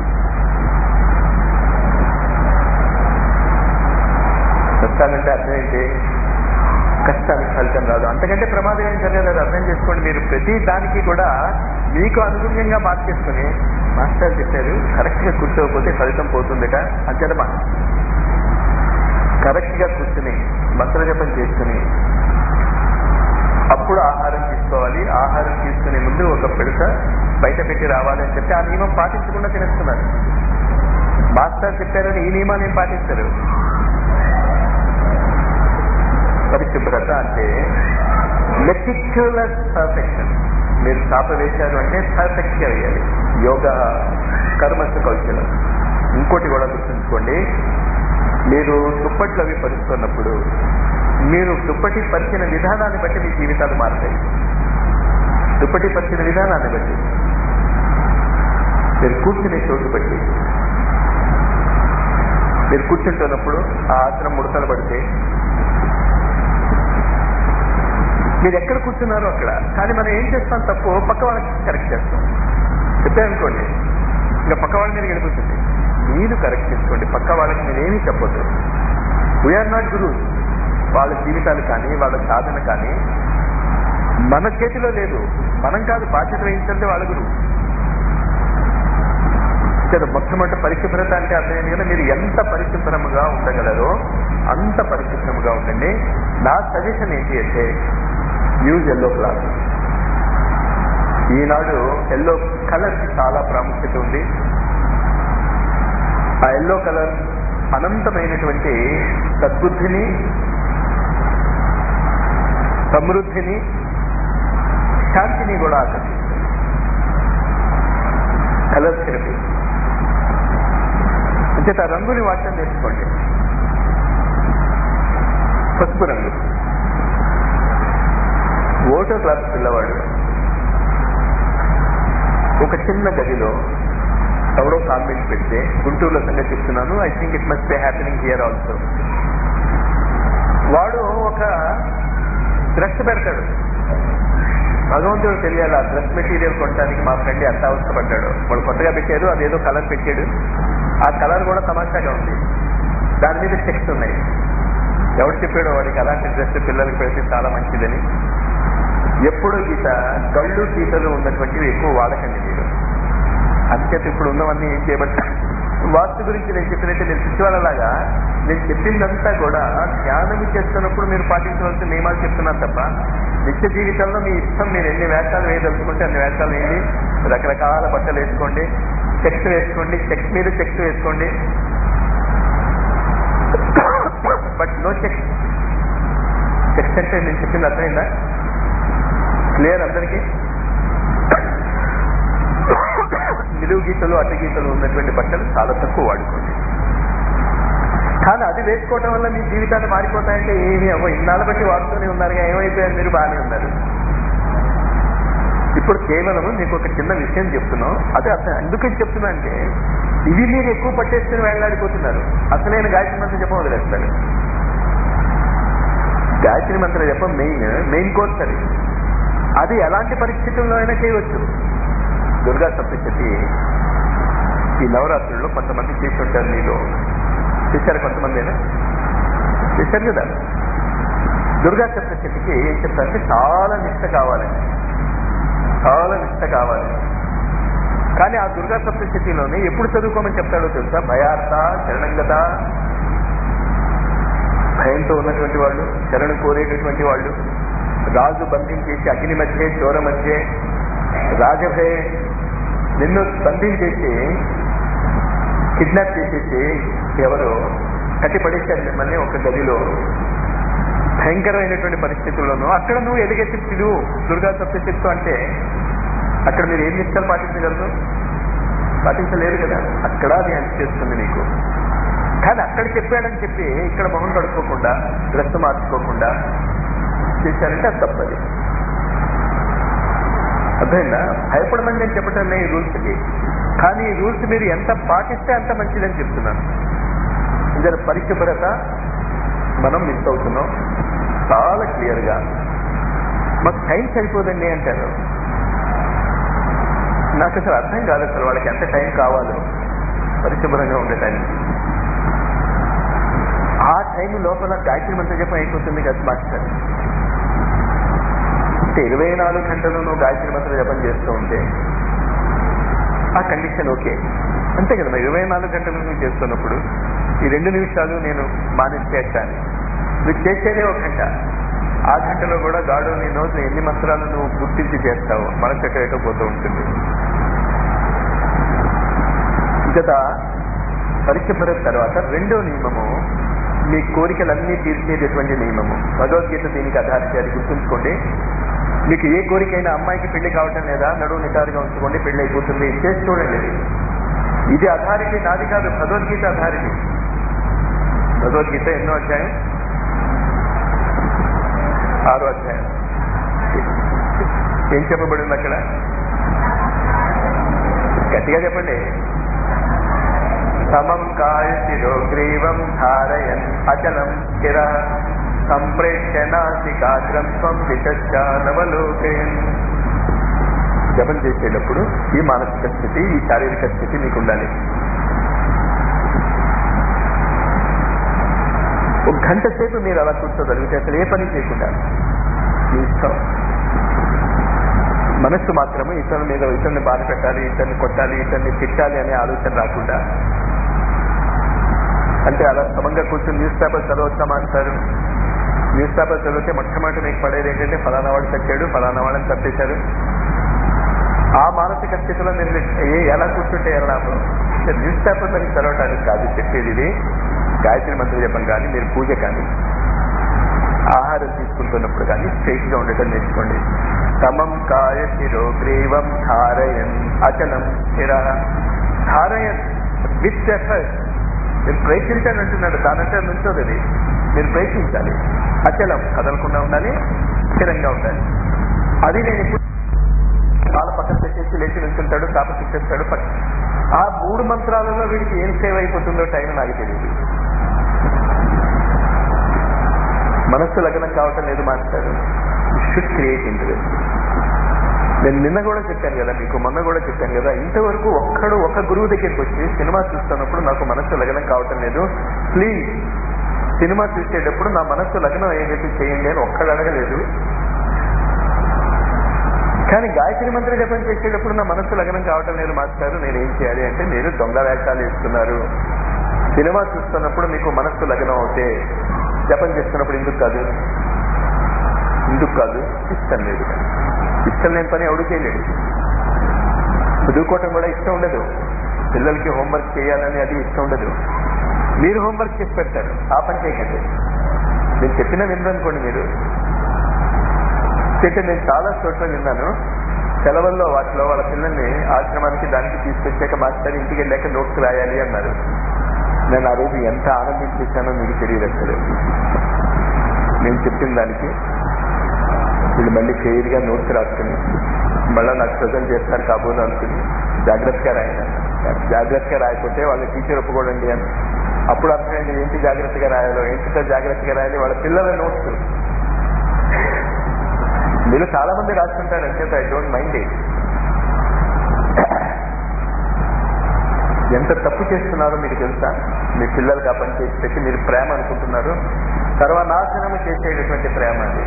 Speaker 1: వస్తానంటే అర్థం ఏంటి కష్టానికి ఫలితం రాదు అంతకంటే ప్రమాదం ఏం జరగలేదు అర్థం చేసుకోండి మీరు ప్రతి దానికి కూడా మీకు అనుగుణ్యంగా మార్చేసుకుని మాస్టర్ చెప్పారు కరెక్ట్ గా కూర్చోకపోతే ఫలితం పోతుందిట అంతేనమా కరెక్ట్ గా కూర్చుని మంత్రజపం చేసుకుని అప్పుడు ఆహారం తీసుకోవాలి ఆహారం తీసుకునే ముందు ఒక పిడత బయట పెట్టి రావాలని చెప్పి ఆ నియమం పాటించకుండా తినేస్తున్నారు మాస్టర్ చెప్పారని ఈ నియమాన్ని ఏం పాటిస్తారు పరిశుభ్రత అంటే మెటిక్యులస్ పర్ఫెక్షన్ మీరు చాప వేశారు అంటే పర్ఫెక్ట్ గా వేయాలి యోగా కర్మస్సు కౌశలం ఇంకోటి కూడా గుర్తుంచుకోండి మీరు దుప్పట్లు అవి పరుస్తున్నప్పుడు మీరు దుప్పటి పరిచిన విధానాన్ని బట్టి మీ జీవితాలు మారుతాయి దుప్పటి పరిచిన విధానాన్ని బట్టి మీరు కూర్చునే చోటు బట్టి మీరు కూర్చుంటున్నప్పుడు ఆ ఆసనం ముడతలు పడితే మీరు ఎక్కడ కూర్చున్నారో అక్కడ కానీ మనం ఏం చేస్తాం తప్పు పక్క వాళ్ళకి కరెక్ట్ చేస్తాం చెప్పారనుకోండి ఇంకా పక్క వాళ్ళ మీద గెలుపుతుంది మీరు కరెక్ట్ చేసుకోండి పక్క వాళ్ళకి నేనేమీ చెప్పొద్దు వీఆర్ నాట్ గురు వాళ్ళ జీవితాలు కానీ వాళ్ళ సాధన కానీ మన చేతిలో లేదు మనం కాదు బాధ్యత వహించండి వాళ్ళ గురువు కదా మొట్టమొదటి పరిశుభ్రత అంటే అర్థమైంది కదా మీరు ఎంత పరిశుభ్రముగా ఉండగలరో అంత పరిశుభ్రముగా ఉండండి నా సజెషన్ ఏంటి అంటే యూజ్ ఎల్లో క్లాత్ ఈనాడు ఎల్లో కలర్ చాలా ప్రాముఖ్యత ఉంది ఆ ఎల్లో కలర్ అనంతమైనటువంటి సద్బుద్ధిని సమృద్ధిని శాంతిని కూడా ఆకర్షిస్తుంది కలర్ థెరపీ అంచేత ఆ రంగుని వాడటం నేర్చుకోండి పసుపు రంగు ఓటో క్లాస్ పిల్లవాడు ఒక చిన్న గదిలో ఎవరో కామెంట్ పెడితే గుంటూరులో సంగతి చెప్తున్నాను I think it must be happening here also వాడు ఒక డ్రెస్ పెడతాడు భగవంతుడు తెలియాలి ఆ డ్రెస్ మెటీరియల్ కొనడానికి మా ఫ్రెండ్ ఎంత అవసరపడ్డాడు వాడు కొత్తగా పెట్టారు అదేదో కలర్ పెట్టాడు ఆ కలర్ కూడా తమాషాగా ఉంది దాని మీద చెక్స్ ఉన్నాయి ఎవడు చెప్పాడో వాడికి అలాంటి డ్రెస్ పిల్లలకి పెడితే చాలా మంచిదని ఎప్పుడు గీత కళ్ళు గీతలు ఉన్నటువంటివి ఎక్కువ వాడకండి మీరు అంతేత ఇప్పుడు ఉన్నవన్నీ ఏం చేయబడతాయి వాస్తు గురించి నేను చెప్పినట్టే నేను పిచ్చివాళ్ళలాగా నేను చెప్పిందంతా కూడా ధ్యానం చేస్తున్నప్పుడు మీరు పాటించవలసిన నియమాలు చెప్తున్నాను తప్ప నిత్య జీవితంలో మీ ఇష్టం మీరు ఎన్ని వేషాలు వేయదలుచుకుంటే అన్ని వేషాలు వేయండి రకరకాల బట్టలు వేసుకోండి చెక్స్ వేసుకోండి చెక్స్ మీద చెక్స్ వేసుకోండి బట్ నో చెక్స్ చెక్స్ అంటే నేను చెప్పింది అర్థమైందా క్లియర్ అందరికీ నిలువు గీతలు అడ్డ గీతలు ఉన్నటువంటి బట్టలు చాలా తక్కువ వాడుకోండి కానీ అది వేసుకోవటం వల్ల మీ జీవితాలు మారిపోతాయంటే ఏమి అవ్వ ఇన్నాళ్ళ బట్టి వాడుతూనే ఉన్నారుగా ఏమైపోయారు మీరు బాగానే ఉన్నారు ఇప్పుడు కేవలం మీకు ఒక చిన్న విషయం చెప్తున్నాం అదే అర్థం ఎందుకని చెప్తున్నా అంటే ఇవి మీరు ఎక్కువ పట్టేసుకుని వెళ్ళాడిపోతున్నారు అసలైన గాయత్రి మంత్రం చెప్పం వదిలేస్తారు గాయత్రి మంత్రం చెప్పం మెయిన్ మెయిన్ కోర్స్ అది అది ఎలాంటి పరిస్థితుల్లో అయినా చేయవచ్చు దుర్గా సప్తశతి ఈ నవరాత్రుల్లో కొంతమంది చేసి ఉంటారు మీలో చేశారు కొంతమందినా చేశారు కదా దుర్గా సప్తశతికి ఏం చెప్తారంటే చాలా నిష్ట కావాలి చాలా నిష్ట కావాలి కానీ ఆ దుర్గా సప్తశతిలోనే ఎప్పుడు చదువుకోమని చెప్తాడో తెలుసా భయార్థ శరణంగత భయంతో ఉన్నటువంటి వాళ్ళు శరణు కోరేటటువంటి వాళ్ళు రాజు బంధించేసి అగ్ని మధ్య చోర మధ్య రాజభయ నిన్ను బంధించేసి కిడ్నాప్ చేసేసి ఎవరు కట్టిపడేశారు మిమ్మల్ని ఒక గదిలో భయంకరమైనటువంటి పరిస్థితుల్లోనూ అక్కడ నువ్వు ఎలుగెత్తి పిలువు దుర్గా సప్తశక్తు అంటే అక్కడ మీరు ఏం నిష్టాలు పాటించగలరు పాటించలేరు కదా అక్కడ అది హెల్ప్ చేస్తుంది నీకు కానీ అక్కడ చెప్పాడని చెప్పి ఇక్కడ మొహం కడుక్కోకుండా డ్రెస్ మార్చుకోకుండా చేశారంటే అది తప్పది అర్థమైందా భయపడమని నేను చెప్పటం ఈ రూల్స్కి కానీ ఈ రూల్స్ మీరు ఎంత పాటిస్తే అంత మంచిదని చెప్తున్నాను ఇద్దరు పరిశుభ్రత మనం మిస్ అవుతున్నాం చాలా క్లియర్గా మాకు టైం సరిపోదండి అంటారు నాకు అసలు అర్థం కాదు అసలు వాళ్ళకి ఎంత టైం కావాలో పరిశుభ్రంగా ఉండే టైం ఆ టైం లోపల గాయత్రి మంత్ర జపం అయిపోతుంది కదా మాస్టర్ అంటే ఇరవై నాలుగు గంటలు నువ్వు గాయత్రి మంత్ర జపం చేస్తూ ఉంటే ఆ కండిషన్ ఓకే అంతే కదా మరి ఇరవై నాలుగు గంటలు నువ్వు చేస్తున్నప్పుడు ఈ రెండు నిమిషాలు నేను మానేసేటాను నువ్వు చేసేదే ఒక గంట ఆ గంటలో కూడా గాడు నీ నోటు ఎన్ని మంత్రాలు నువ్వు గుర్తించి చేస్తావు మనసు ఎక్కడెటో పోతూ ఉంటుంది గత పరిశుభ్రత తర్వాత రెండో నియమము మీ కోరికలన్నీ తీర్చేటటువంటి నియమము భగవద్గీత దీనికి ఆధారిత అది గుర్తుంచుకోండి మీకు ఏ కోరికైనా అమ్మాయికి పెళ్లి కావటం లేదా నడువు నిటారుగా ఉంచుకోండి పెళ్లి అయిపోతుంది చేసి చూడండి ఇది అథారిటీ నాది కాదు భగవద్గీత అథారిటీ భగవద్గీత ఎన్నో అధ్యాయం ఆరో అధ్యాయం ఏం చెప్పబడింది అక్కడ గట్టిగా చెప్పండి సమం కాయశిరో గ్రీవం ధారయన్ అచలం స్థిర సంప్రేక్ష నాసికాగ్రం స్వం దిశానవలోకయన్ జపం చేసేటప్పుడు ఈ మానసిక స్థితి ఈ శారీరక స్థితి మీకు ఉండాలి ఒక గంట సేపు మీరు అలా కూర్చోగలిగితే అసలు ఏ పని చేయకుండా మీ ఇష్టం మనస్సు మాత్రమే ఇతరుల మీద ఇతరుని బాధ పెట్టాలి ఇతరుని కొట్టాలి ఇతరుని తిట్టాలి అనే ఆలోచన రాకుండా అంటే అలా సమంగా కూర్చొని న్యూస్ పేపర్ చదవచ్చా మాస్టారు న్యూస్ పేపర్ చదివితే మొట్టమొదటి మీకు పడేది ఏంటంటే ఫలానా వాడు చచ్చాడు ఫలానా వాళ్ళని చంపేశారు ఆ మానసిక స్థితిలో మీరు ఏ ఎలా కూర్చుంటే ఎలా న్యూస్ పేపర్ మీకు చదవటానికి కాదు చెప్పేది ఇది గాయత్రి మంత్రం చెప్పం కానీ మీరు పూజ కానీ ఆహారం తీసుకుంటున్నప్పుడు కానీ స్ట్రైట్ గా ఉండటం నేర్చుకోండి సమం కాయ శిరో గ్రీవం ధారయన్ అచలం స్థిర ధారయన్ విత్ ఎఫర్ట్ నేను ప్రయత్నించాను అంటున్నాడు దానంటే నుంచోదు అది మీరు ప్రయత్నించాలి అచలం కదలకుండా ఉండాలి స్థిరంగా ఉండాలి అది నేను ఇప్పుడు కాళ్ళ పక్కన పెట్టేసి లేచి నుంచుంటాడు కాప తిప్పేస్తాడు పక్క ఆ మూడు మంత్రాలలో వీడికి ఏం సేవ్ అయిపోతుందో టైం నాకు తెలియదు మనస్సు లగ్నం కావటం లేదు మాస్టర్ షుడ్ క్రియేట్ ఇంట్రెస్ట్ నేను నిన్న కూడా చెప్పాను కదా మీకు మొన్న కూడా చెప్పాను కదా ఇంతవరకు ఒక్కడు ఒక గురువు దగ్గరికి వచ్చి సినిమా చూస్తున్నప్పుడు నాకు మనస్సు లగ్నం కావటం లేదు ప్లీజ్ సినిమా చూసేటప్పుడు నా మనస్సు లగ్నం ఏదైతే చేయండి అని ఒక్కడు అడగలేదు కానీ గాయత్రి మంత్రి జపం చేసేటప్పుడు నా మనస్సు లగ్నం కావటం లేదు మాస్టారు నేను ఏం చేయాలి అంటే మీరు దొంగ వేషాలు వేస్తున్నారు సినిమా చూస్తున్నప్పుడు మీకు మనస్సు లగ్నం అవుతే జపం చేస్తున్నప్పుడు ఎందుకు కాదు ఎందుకు కాదు ఇష్టం లేదు ఇష్టం లేని పని ఎవడు చేయలేడు చదువుకోవటం కూడా ఇష్టం ఉండదు పిల్లలకి హోంవర్క్ చేయాలని అది ఇష్టం ఉండదు మీరు హోంవర్క్ చేసి పెడతారు ఆ పని చేయకండి నేను చెప్పిన విందనుకోండి మీరు అయితే నేను చాలా చోట్ల విన్నాను సెలవుల్లో వాటిలో వాళ్ళ పిల్లల్ని ఆశ్రమానికి దానికి తీసుకొచ్చాక మాస్టర్ ఇంటికి వెళ్ళాక నోట్స్ రాయాలి అన్నారు నేను ఆ రోజు ఎంత ఆనందించేశానో మీకు తెలియదు అసలు నేను చెప్పిన దానికి వీళ్ళు మళ్ళీ ఫెయిర్గా నోట్స్ రాసుకుని మళ్ళీ నాకు ప్రజెంట్ చేస్తారు కాబోలు అనుకుని జాగ్రత్తగా రాయండి జాగ్రత్తగా రాయకపోతే వాళ్ళ టీచర్ ఒప్పుకోడండి అని అప్పుడు అర్థమైంది ఏంటి జాగ్రత్తగా రాయాలో ఏంటితో జాగ్రత్తగా రాయాలి వాళ్ళ పిల్లల నోట్స్ మీరు చాలా మంది రాస్తుంటారు అంచేత ఐ డోంట్ మైండ్ ఇట్ ఎంత తప్పు చేస్తున్నారో మీకు తెలుసా మీ పిల్లలకి ఆ పని చేసి పెట్టి మీరు ప్రేమ అనుకుంటున్నారు సర్వనాశనము చేసేటటువంటి ప్రేమ అది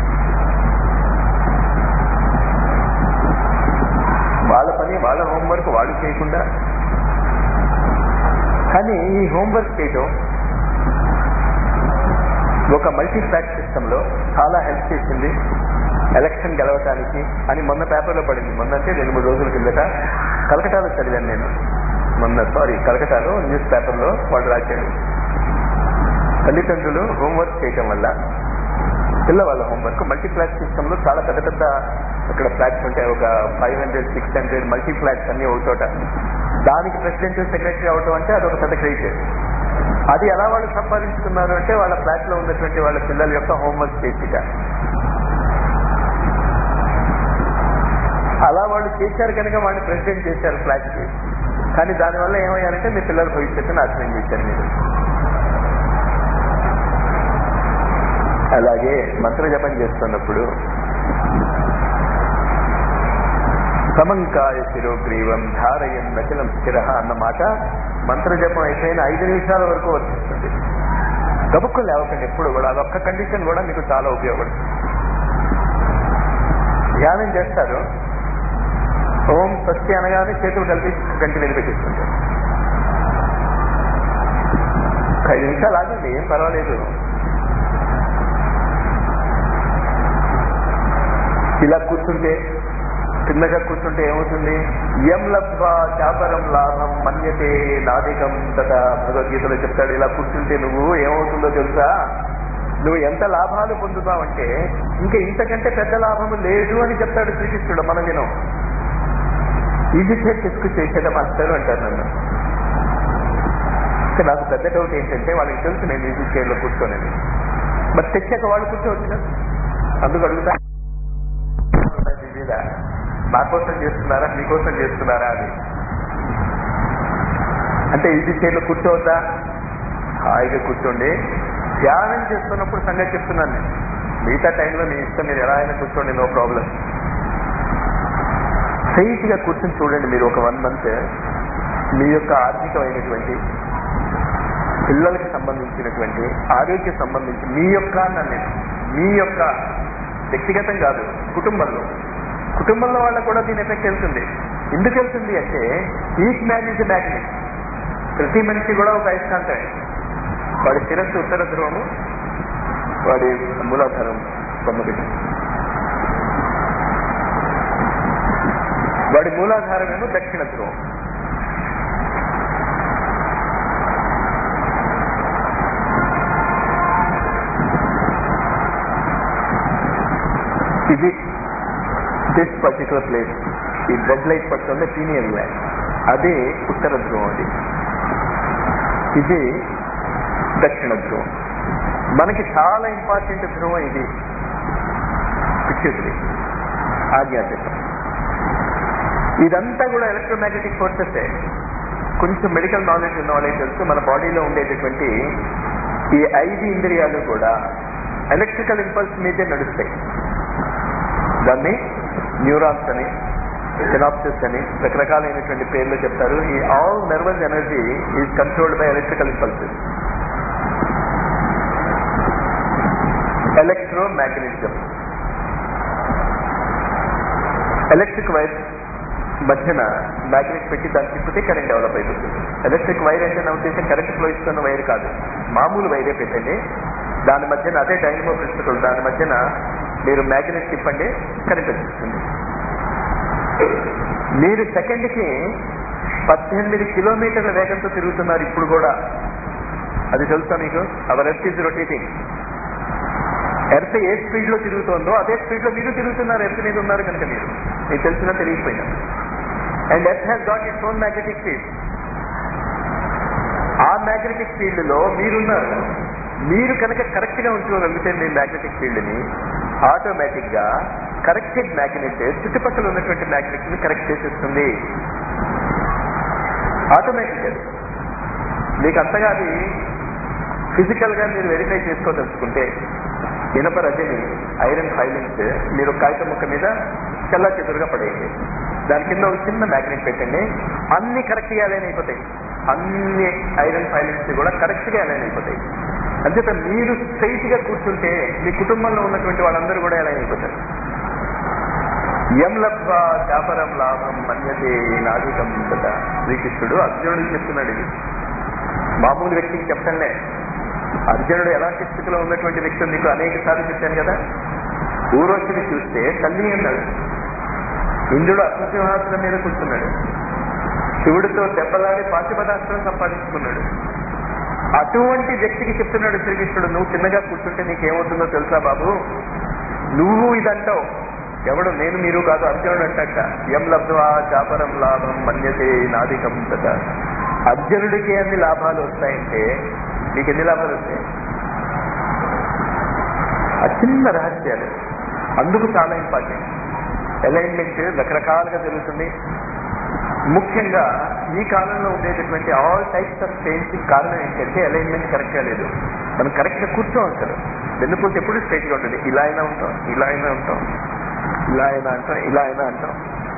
Speaker 1: వాళ్ళ పని వాళ్ళ హోంవర్క్ వాళ్ళు చేయకుండా కానీ ఈ హోంవర్క్ చేయటం ఒక మల్టీ ఫ్లాట్ సిస్టమ్ లో చాలా హెల్ప్ చేసింది ఎలక్షన్ గెలవటానికి అని మొన్న పేపర్లో పడింది మొన్న అంటే రెండు మూడు రోజుల కిందట కలకటాలో చదివాను నేను మొన్న సారీ కలకటాలో న్యూస్ పేపర్లో వాళ్ళు రాశాడు తల్లిదండ్రులు హోంవర్క్ చేయటం వల్ల పిల్లవాళ్ళ హోంవర్క్ మల్టీ ఫ్లాట్ సిస్టమ్ లో చాలా పెద్ద పెద్ద అక్కడ ఫ్లాట్స్ ఉంటాయి ఒక five hundred six hundred multi flats అన్ని ఒక చోట దానికి ప్రెసిడెంట్ సెక్రటరీ అవటం అంటే అదొక పెద్ద క్రెడిట్ అది ఎలా వాళ్ళు సంపాదించుకున్నారు అంటే వాళ్ళ ఫ్లాట్ లో ఉన్నటువంటి వాళ్ళ పిల్లల యొక్క హోంవర్క్ చేసిట అలా వాళ్ళు చేశారు కనుక వాళ్ళు ప్రెసిడెంట్ చేశారు ఫ్లాట్ కి కానీ దానివల్ల ఏమయ్యారంటే మీ పిల్లల భవిష్యత్తు నాశనం చేశారు మీరు అలాగే మంత్ర జపం చేస్తున్నప్పుడు సమంకాయ శిరోగ్రీవం ధారయన్ నచలం స్థిర అన్న మాట మంత్ర జపం అయిపోయిన ఐదు నిమిషాల వరకు వర్తిస్తుంది గబుక్కులు లేవకండి ఎప్పుడు కూడా అదొక్క కండిషన్ కూడా మీకు చాలా ఉపయోగపడుతుంది ధ్యానం చేస్తారు ఓం స్వస్తి అనగానే చేతులు కలిపి గంట మీద పెట్టిస్తుంటారు ఐదు నిమిషాలు ఆగండి ఏం పర్వాలేదు ఇలా కూర్చుంటే చిన్నగా కూర్చుంటే ఏమవుతుంది ఎం లబ్ధ చాపరం లాభం మన్యతే నాదికం తట భగవద్గీతలో చెప్తాడు ఇలా కూర్చుంటే నువ్వు ఏమవుతుందో తెలుసా నువ్వు ఎంత లాభాలు పొందుతావంటే ఇంకా ఇంతకంటే పెద్ద లాభము లేదు అని చెప్తాడు శ్రీకృష్ణుడు మన వినం ఈజీ చేసి తీసుకు చేసేట మాస్టర్ అంటారు నన్ను ఇంకా నాకు పెద్ద డౌట్ ఏంటంటే వాళ్ళకి తెలుసు నేను ఈజీ చైర్లో కూర్చోనని మరి తెచ్చాక వాళ్ళు కూర్చోవచ్చు కదా అందుకు అడుగుతా మీద నా కోసం చేస్తున్నారా మీకోసం చేస్తున్నారా అని అంటే ఈజీ చైర్లో కూర్చోవద్దా హాయిగా కూర్చోండి ధ్యానం చేస్తున్నప్పుడు సంగతి చెప్తున్నాను నేను మిగతా టైంలో మీ ఇష్టం మీరు ఎలా అయినా కూర్చోండి నో ప్రాబ్లం స్ట్రైట్ గా కూర్చొని చూడండి మీరు ఒక వన్ మంత్ మీ యొక్క ఆర్థికమైనటువంటి పిల్లలకి సంబంధించినటువంటి ఆరోగ్య సంబంధించి మీ యొక్క అన్నాను నేను మీ యొక్క వ్యక్తిగతం కాదు కుటుంబంలో కుటుంబంలో వాళ్ళకు కూడా దీని ఎఫెక్ట్ వెళ్తుంది ఎందుకు వెళ్తుంది అంటే ఈచ్ మ్యాన్ ఈజ్ మ్యాగ్నెట్ ప్రతి మనిషి కూడా ఒక అయస్కాంతమే వాడి శిరస్సు ఉత్తర ధ్రువము వాడి మూలాధారం తొమ్మిది వాడి మూలాధారమేమో దక్షిణ ధ్రువం ఇది దిస్ పర్టికులర్ ప్లేస్ ఈ రెడ్ లైట్ పడుతుంది పీనియల్ ల్యాండ్ అది ఉత్తర ధ్రువం అది ఇది దక్షిణ ధ్రువం మనకి చాలా ఇంపార్టెంట్ ధ్రువం ఇది పిచ్యూటరీ ఆజ్ఞాచక్రం ఇదంతా కూడా ఎలక్ట్రోమాగ్నెటిక్ ఫోర్సెస్ కొంచెం మెడికల్ నాలెడ్జ్ ఉన్న వాళ్ళకి తెలుసు మన బాడీలో ఉండేటటువంటి ఈ ఐదు ఇంద్రియాలు కూడా ఎలక్ట్రికల్ ఇంపల్స్ మీదే నడుస్తాయి దాన్ని న్యూరాన్స్ అని సినాప్సిస్ అని రకరకాలైనటువంటి పేర్లు చెప్తారు ఈ all nervous energy is controlled by electrical impulses electromagnetism electric wire మధ్యన మ్యాగ్నెట్ పెట్టి దాన్ని తిప్పితే కరెంట్ డెవలప్ అయిపోతుంది ఎలక్ట్రిక్ వైర్ అంటే నా ఉద్దేశం కరెంట్ ఫ్లో ఇస్తున్న వైర్ కాదు మామూలు వైరే పెట్టండి దాని మధ్యన అదే డైనమో ప్రిన్సిపల్ దాని మధ్యన మీరు మ్యాగ్నెట్ తిప్పండి కరెంట్ వచ్చేస్తుంది మీరు సెకండ్కి పద్దెనిమిది కిలోమీటర్ల వేగంతో తిరుగుతున్నారు ఇప్పుడు కూడా అది తెలుసా మీకు our earth is rotating earth ఏ స్పీడ్ లో తిరుగుతుందో అదే స్పీడ్ లో మీరు తిరుగుతున్నారు ఎర్త్ మీద ఉన్నారు కనుక మీరు మీకు తెలిసినా తెలియకపోయినా and earth has got its own magnetic field ఆ మ్యాగ్నెటిక్ ఫీల్డ్ లో మీరున్నారు మీరు కనుక కరెక్ట్ గా ఉంచుకోగలిగితే మీ మ్యాగ్నెటిక్ ఫీల్డ్ ని ఆటోమేటిక్ గా కరెక్టెడ్ మ్యాగ్నెట్ చుట్టుపక్కల ఉన్నటువంటి మ్యాగ్నెట్ ని కరెక్ట్ చేసేస్తుంది ఆటోమేటిక్ అది మీకు అంతగా అది ఫిజికల్ గా మీరు వెరిఫై చేసుకోదలుచుకుంటే ఇనప రజని ఐరన్ ఫైలింగ్స్ మీరు ఒక కాగితం ముక్క మీద చల్లా చెదురుగా పడేయండి దాని కింద ఒక చిన్న మ్యాగ్నెట్ పెట్టండి అన్ని కరెక్ట్ గా అలైన్ అయిపోతాయి అన్ని ఐరన్ ఫైలింగ్స్ కూడా కరెక్ట్ గా అలైన్ అయిపోతాయి అంచేత మీరు స్ట్రైట్ గా కూర్చుంటే మీ కుటుంబంలో ఉన్నటువంటి వాళ్ళందరూ కూడా అలైన్ అయిపోతారు ఎం లబ్ధా చాపరం లాభం మన్యతే నాధికం కదా శ్రీకృష్ణుడు అర్జునుడికి చెప్తున్నాడు ఇది మామూలు వ్యక్తికి చెప్పండి అర్జునుడు ఎలాంటి స్థితిలో ఉన్నటువంటి వ్యక్తి నీకు అనేక సార్లు చెప్పాను కదా ఊరోషిని చూస్తే తల్లి అన్నాడు ఇంద్రుడు అశ్వసింహాసనం మీద కూర్చున్నాడు శివుడితో దెబ్బలాడి పాశుపదాస్త్రం సంపాదించుకున్నాడు అటువంటి వ్యక్తికి చెప్తున్నాడు శ్రీకృష్ణుడు నువ్వు చిన్నగా కూర్చుంటే నీకేమవుతుందో తెలుసా బాబు నువ్వు ఇదంటావు ఎవడు నేను మీరు కాదు అర్జునుడు అంటట ఎం లబ్ధ్వా చాపరం లాభం మన్యతే నాదికం కదా అర్జునుడికి అన్ని లాభాలు వస్తాయంటే నీకు ఎన్ని లాభాలు వస్తాయి ఆ చిన్న రహస్యాలు అందుకు చాలా ఇంపార్టెంట్ అలైన్మెంట్ రకరకాలుగా జరుగుతుంది ముఖ్యంగా ఈ కాలంలో ఉండేటటువంటి ఆల్ టైప్స్ ఆఫ్ పెయిన్స్ కారణం ఏంటంటే అలైన్మెంట్ కరెక్ట్గా లేదు మనం కరెక్ట్గా కూర్చోం అసలు వెన్నుపోతే ఎప్పుడు స్ట్రైట్గా ఉంటుంది ఇలా అయినా ఉంటాం ఇలా అయినా ఉంటాం ఇలా అయినా అంటాం ఇలా అయినా అంటాం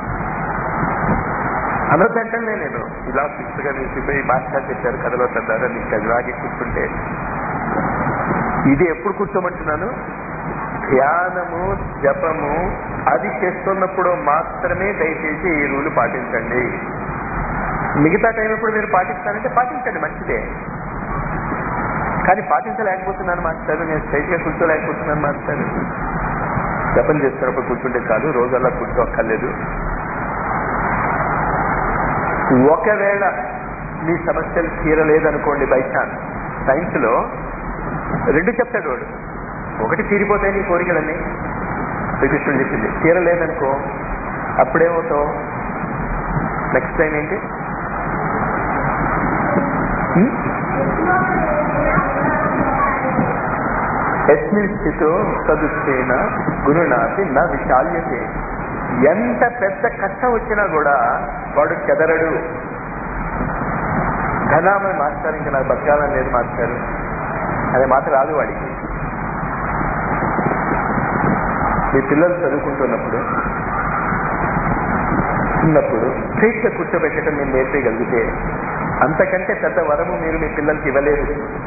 Speaker 1: అనొద్దంటే నేను ఇలా ఫిక్స్గా నిలిచిపోయి మాస్టర్ చెప్పారు కథలో పెద్దారా నీకు అలాగే కూర్చుంటే ఇది ఎప్పుడు కూర్చోమంటున్నాను ధ్యానము జపము అది చేస్తున్నప్పుడు మాత్రమే దయచేసి ఈ రూలు పాటించండి మిగతా టైం ఎప్పుడు మీరు పాటిస్తానంటే పాటించండి మంచిదే కానీ పాటించలేకపోతున్నాను మాస్టర్ నేను స్ట్రైట్ గా కూర్చోలేకపోతున్నాను మాస్టర్ జపం చేస్తున్నప్పుడు కూర్చుంటే చాలు రోజల్లా కూర్చోక్కర్లేదు ఒకవేళ మీ సమస్యలు తీరలేదనుకోండి బై ఛాన్స్ సైన్స్ లో రెండు చెప్తాడు వాడు ఒకటి తీరిపోతాయి నీ కోరికలన్నీ శ్రీకృష్ణుడు చెప్పింది తీరలేదనుకో అప్పుడేమవుతావు నెక్స్ట్ టైం ఏంటి హ్మ్? ఎస్మిన్ స్థితో సదుస్తేన గురునాథి నా విశాల్యతే ఎంత పెద్ద కష్టం వచ్చినా కూడా వాడు చెదరడు ఘనామని మాస్టర్ ఇంకా నాకు బతకాలని లేదు మాస్టర్ అనే మాట రాదు వాడికి మీ పిల్లలు చదువుకుంటున్నప్పుడు చిన్నప్పుడు స్ట్రైట్గా కూర్చోబెట్టడం మీరు నేర్పేయగలిగితే అంతకంటే పెద్ద వరము మీరు మీ పిల్లలకి ఇవ్వలేదు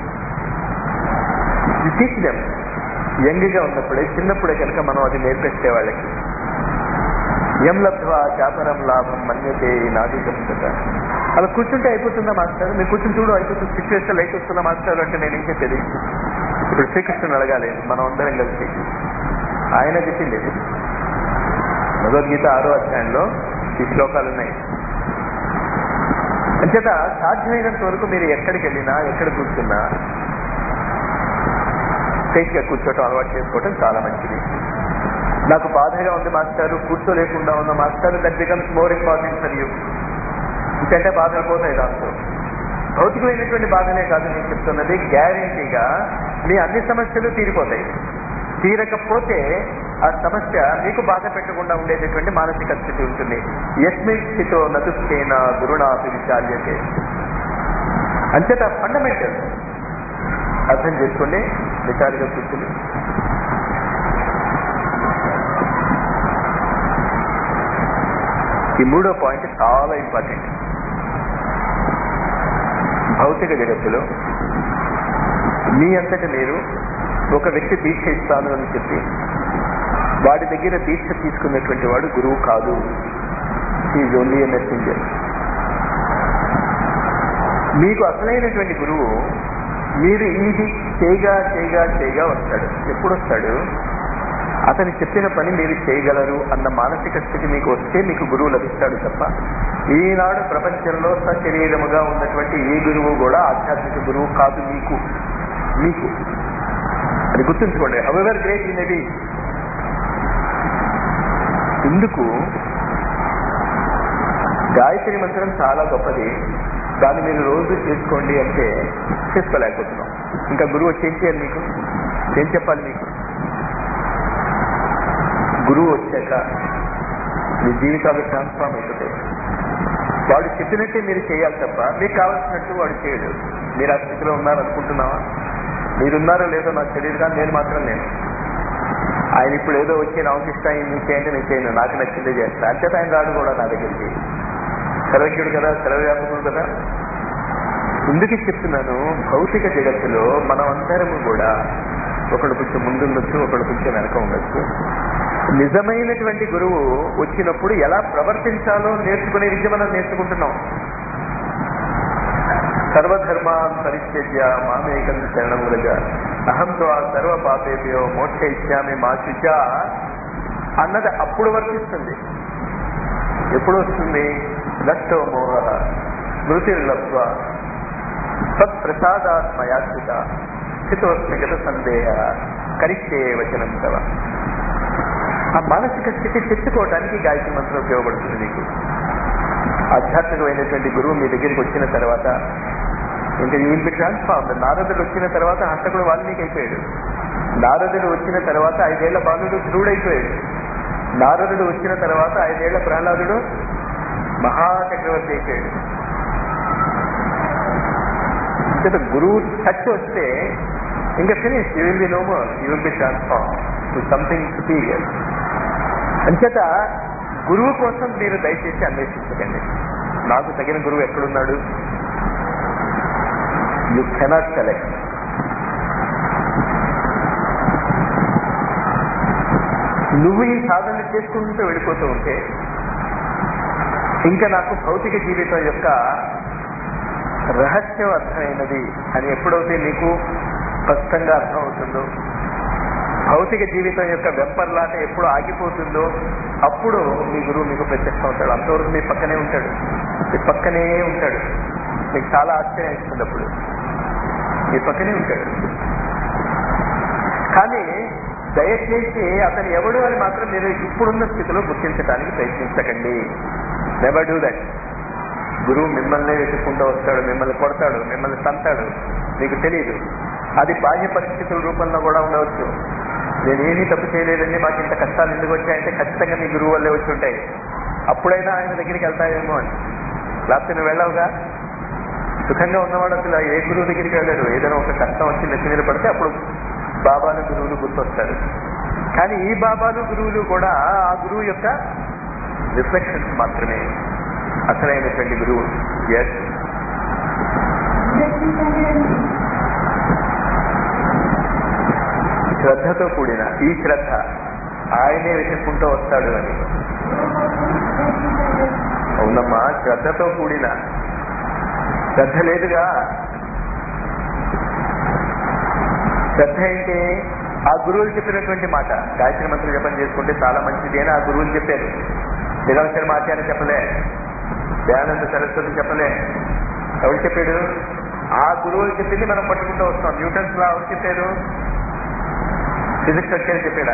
Speaker 1: టీచ్ దెమ్ యంగ్గా ఉన్నప్పుడే చిన్నప్పుడే కనుక మనం అది నేర్పిస్తే వాళ్ళకి ఎం లబ్ధ్వా చాపరం లాభం మన్యతే నాదికం కదా అలా కూర్చుంటే అయిపోతుందా మాస్టర్ మీరు కూర్చుని చూడు అయిపోతుంది సిచ్యువేషన్ లైట్ వస్తుందా మాస్టర్ అంటే నేను ఏం చెప్పేది ఇప్పుడు శ్రీకృష్ణుని అడగాలి మనం అందరం కలిసి ఆయన చెప్పింది ఇది. భగవద్గీత ఆరో అధ్యాయంలో ఈ శ్లోకాలు ఉన్నాయి అంచేత సాధ్యమైనంత వరకు మీరు ఎక్కడికి వెళ్ళినా ఎక్కడ కూర్చున్నా స్ట్రైట్ గా కూర్చోవటం అలవాటు చేసుకోవటం చాలా మంచిది నాకు బాధగా ఉంది మాస్టారు కూర్చోలేకుండా ఉన్న మాస్టారు that becomes more important for you ఇంకంటే బాధలు పోతాయి దాంతో భౌతికమైనటువంటి బాధనే కాదు నేను చెప్తున్నది గ్యారంటీగా మీ అన్ని సమస్యలు తీరిపోతాయి తీరకపోతే ఆ సమస్య మీకు బాధ పెట్టకుండా ఉండేటటువంటి మానసిక స్థితి ఉంటుంది యస్మిన్ స్థితో నతుస్తేన గురుణాపి విచార్యతే అంచేత ఫండమెంటల్ అర్థం చేసుకోండి విచారిగా కూర్చుని ఈ మూడో పాయింట్ చాలా ఇంపార్టెంట్ భౌతిక జగత్తులో మీ అంతట మీరు ఒక వ్యక్తి దీక్ష ఇస్తాను అని చెప్పి వాడి దగ్గర దీక్ష తీసుకున్నటువంటి వాడు గురువు కాదు ఈజ్ ఓన్లీ ఎ మెసెంజర్ మీకు అసలైనటువంటి గురువు మీరు ఇది చేయగా చేయగా చేయగా వస్తాడు ఎప్పుడు వస్తాడు అతను చెప్పిన పని మీరు చేయగలరు అన్న మానసిక స్థితి మీకు వస్తే మీకు గురువు లభిస్తాడు తప్ప ఈనాడు ప్రపంచంలో సశరీరముగా ఉన్నటువంటి ఏ గురువు కూడా ఆధ్యాత్మిక గురువు కాదు మీకు మీకు అది గుర్తుంచుకోండి హవెవర్ గ్రేట్ ఇన్ ఎది ఇందుకు గాయత్రి మంత్రం చాలా గొప్పది దాన్ని మీరు రోజు చేసుకోండి అంటే చేసుకోలేకపోతున్నాం ఇంకా గురువు వచ్చి ఏం చేయాలి మీకు ఏం చెప్పాలి మీకు గురువు వచ్చాక మీ జీవితాలు ట్రాన్స్ఫార్మ్ అయిపోతాయి వాడు చెప్పినట్టే మీరు చేయాలి తప్ప మీకు కావాల్సినట్టు వాడు చేయడు మీరు ఆ స్థితిలో ఉన్నారనుకుంటున్నావా మీరున్నారో లేదో నాకు తెలియదు కానీ నేను మాత్రం నేను ఆయన ఇప్పుడు ఏదో వచ్చి నాకు ఇష్టం నువ్వు చేయండి నేను చేయను నాకు నచ్చిందే చేస్తా అంచేత ఆయన రాడు కూడా నా దగ్గరికి సర్వజ్ఞుడు కదా సర్వవ్యాపకుడు కదా ఎందుకు చెప్తున్నాను భౌతిక జగత్తులో మనం అందరము కూడా ఒకడు కొంచెం ముందుండొచ్చు ఒకడు కొంచెం వెనక ఉండొచ్చు నిజమైనటువంటి గురువు వచ్చినప్పుడు ఎలా ప్రవర్తించాలో నేర్చుకునే విద్య మనం నేర్చుకుంటున్నాం సర్వధర్మాన్ పరిత్యజ్య మామేకం శరణం వ్రజ అహం త్వా సర్వ పాపేభ్యో మోక్ష ఇచ్చామి మా శుచ అన్నది అప్పుడు వర్తిస్తుంది ఎప్పుడు వస్తుంది నష్టో మోహ స్మృతిర్లత్వ సత్ప్రసాదాత్మయాశ్రిత స్థితోస్మిగత సందేహ కరిష్టే వచనం తవ ఆ మానసిక స్థితి తెచ్చుకోవడానికి గాయత్రి మంత్రం ఉపయోగపడుతుంది మీకు ఆధ్యాత్మికమైనటువంటి గురువు మీ దగ్గరికి వచ్చిన తర్వాత ఇంకా యూ విల్ బి ట్రాన్స్ఫార్మ్ నారదుడు వచ్చిన తర్వాత హంతకుడు వాల్మీకి అయిపోయాడు నారదుడు వచ్చిన తర్వాత ఐదేళ్ల బాలుడు ధ్రువుడైపోయాడు నారదుడు వచ్చిన తర్వాత ఐదేళ్ల ప్రహ్లాదుడు మహాచక్రవర్తి అయిపోయాడు అంటే గురువు టచ్ వస్తే ఇంకా finish you will be no more you will be transform to something superior అంచేత గురువు కోసం మీరు దయచేసి అన్వేషించకండి నాకు తగిన గురువు ఎక్కడున్నాడు యూ కెనాట్ సెలెక్ట్ నువ్వు ఈ సాధన చేసుకుంటూ వెళ్ళిపోతూ ఉంటే ఇంకా నాకు భౌతిక జీవితం యొక్క రహస్యం అర్థమైనది అని ఎప్పుడైతే మీకు స్పష్టంగా అర్థమవుతుందో భౌతిక జీవితం యొక్క వెంపర్లాట ఎప్పుడు ఆగిపోతుందో అప్పుడు మీ గురువు మీకు ప్రత్యక్షం అవుతాడు అంతవరకు మీ పక్కనే ఉంటాడు మీ పక్కనే ఉంటాడు మీకు చాలా ఆశ్చర్యం ఇస్తుంది అప్పుడు మీ పక్కనే ఉంటాడు కానీ దయచేసి అతను ఎవడు అని మాత్రం మీరు ఇప్పుడున్న స్థితిలో గుర్తించడానికి ప్రయత్నించకండి నెవర్ డూ దట్ గురువు మిమ్మల్ని వెతుక్కుంటూ వస్తాడు మిమ్మల్ని కొడతాడు మిమ్మల్ని తంతాడు మీకు తెలియదు అది బాహ్య పరిస్థితుల రూపంలో కూడా ఉండవచ్చు నేను ఏమీ తప్పు చేయలేదండి మాకు ఇంత కష్టాలు ఎందుకు వచ్చాయంటే ఖచ్చితంగా మీ గురువు వల్లే వచ్చి ఉంటాయి అప్పుడైనా ఆయన దగ్గరికి వెళ్తాయేమో అని లేకపోతే నువ్వు వెళ్ళవుగా సుఖంగా ఉన్నవాడు అసలు ఏ గురువు దగ్గరికి వెళ్ళాడు ఏదైనా ఒక కష్టం వచ్చి నెత్తి మీద పడితే అప్పుడు బాబాలు గురువులు గుర్తొస్తారు కానీ ఈ బాబాలు గురువులు కూడా ఆ గురువు యొక్క రిఫ్లెక్షన్స్ మాత్రమే అసలైనటువంటి గురువు ఎస్ శ్రద్ధతో కూడిన ఈ శ్రద్ధ ఆయనే వెతుక్కుంటూ వస్తాడు అని అవునమ్మా శ్రద్ధతో కూడిన శ్రద్ధ లేదుగా శ్రద్ధ ఏంటి ఆ గురువులు చెప్పినటువంటి మాట గాయత్రి మంత్రం జపం చేసుకుంటే చాలా మంచిది అని ఆ గురువులు చెప్పారు శ్రీరామ శర్మ ఆచార్య చెప్పలే దయానంద సరస్వతి చెప్పలే ఎవరు చెప్పాడు ఆ గురువులు చెప్పింది మనం పట్టుకుంటూ వస్తాం న్యూటన్స్ లా ఎవరు చెప్పారు ఫిజిక్స్ లెక్చరర్ చెప్పాడా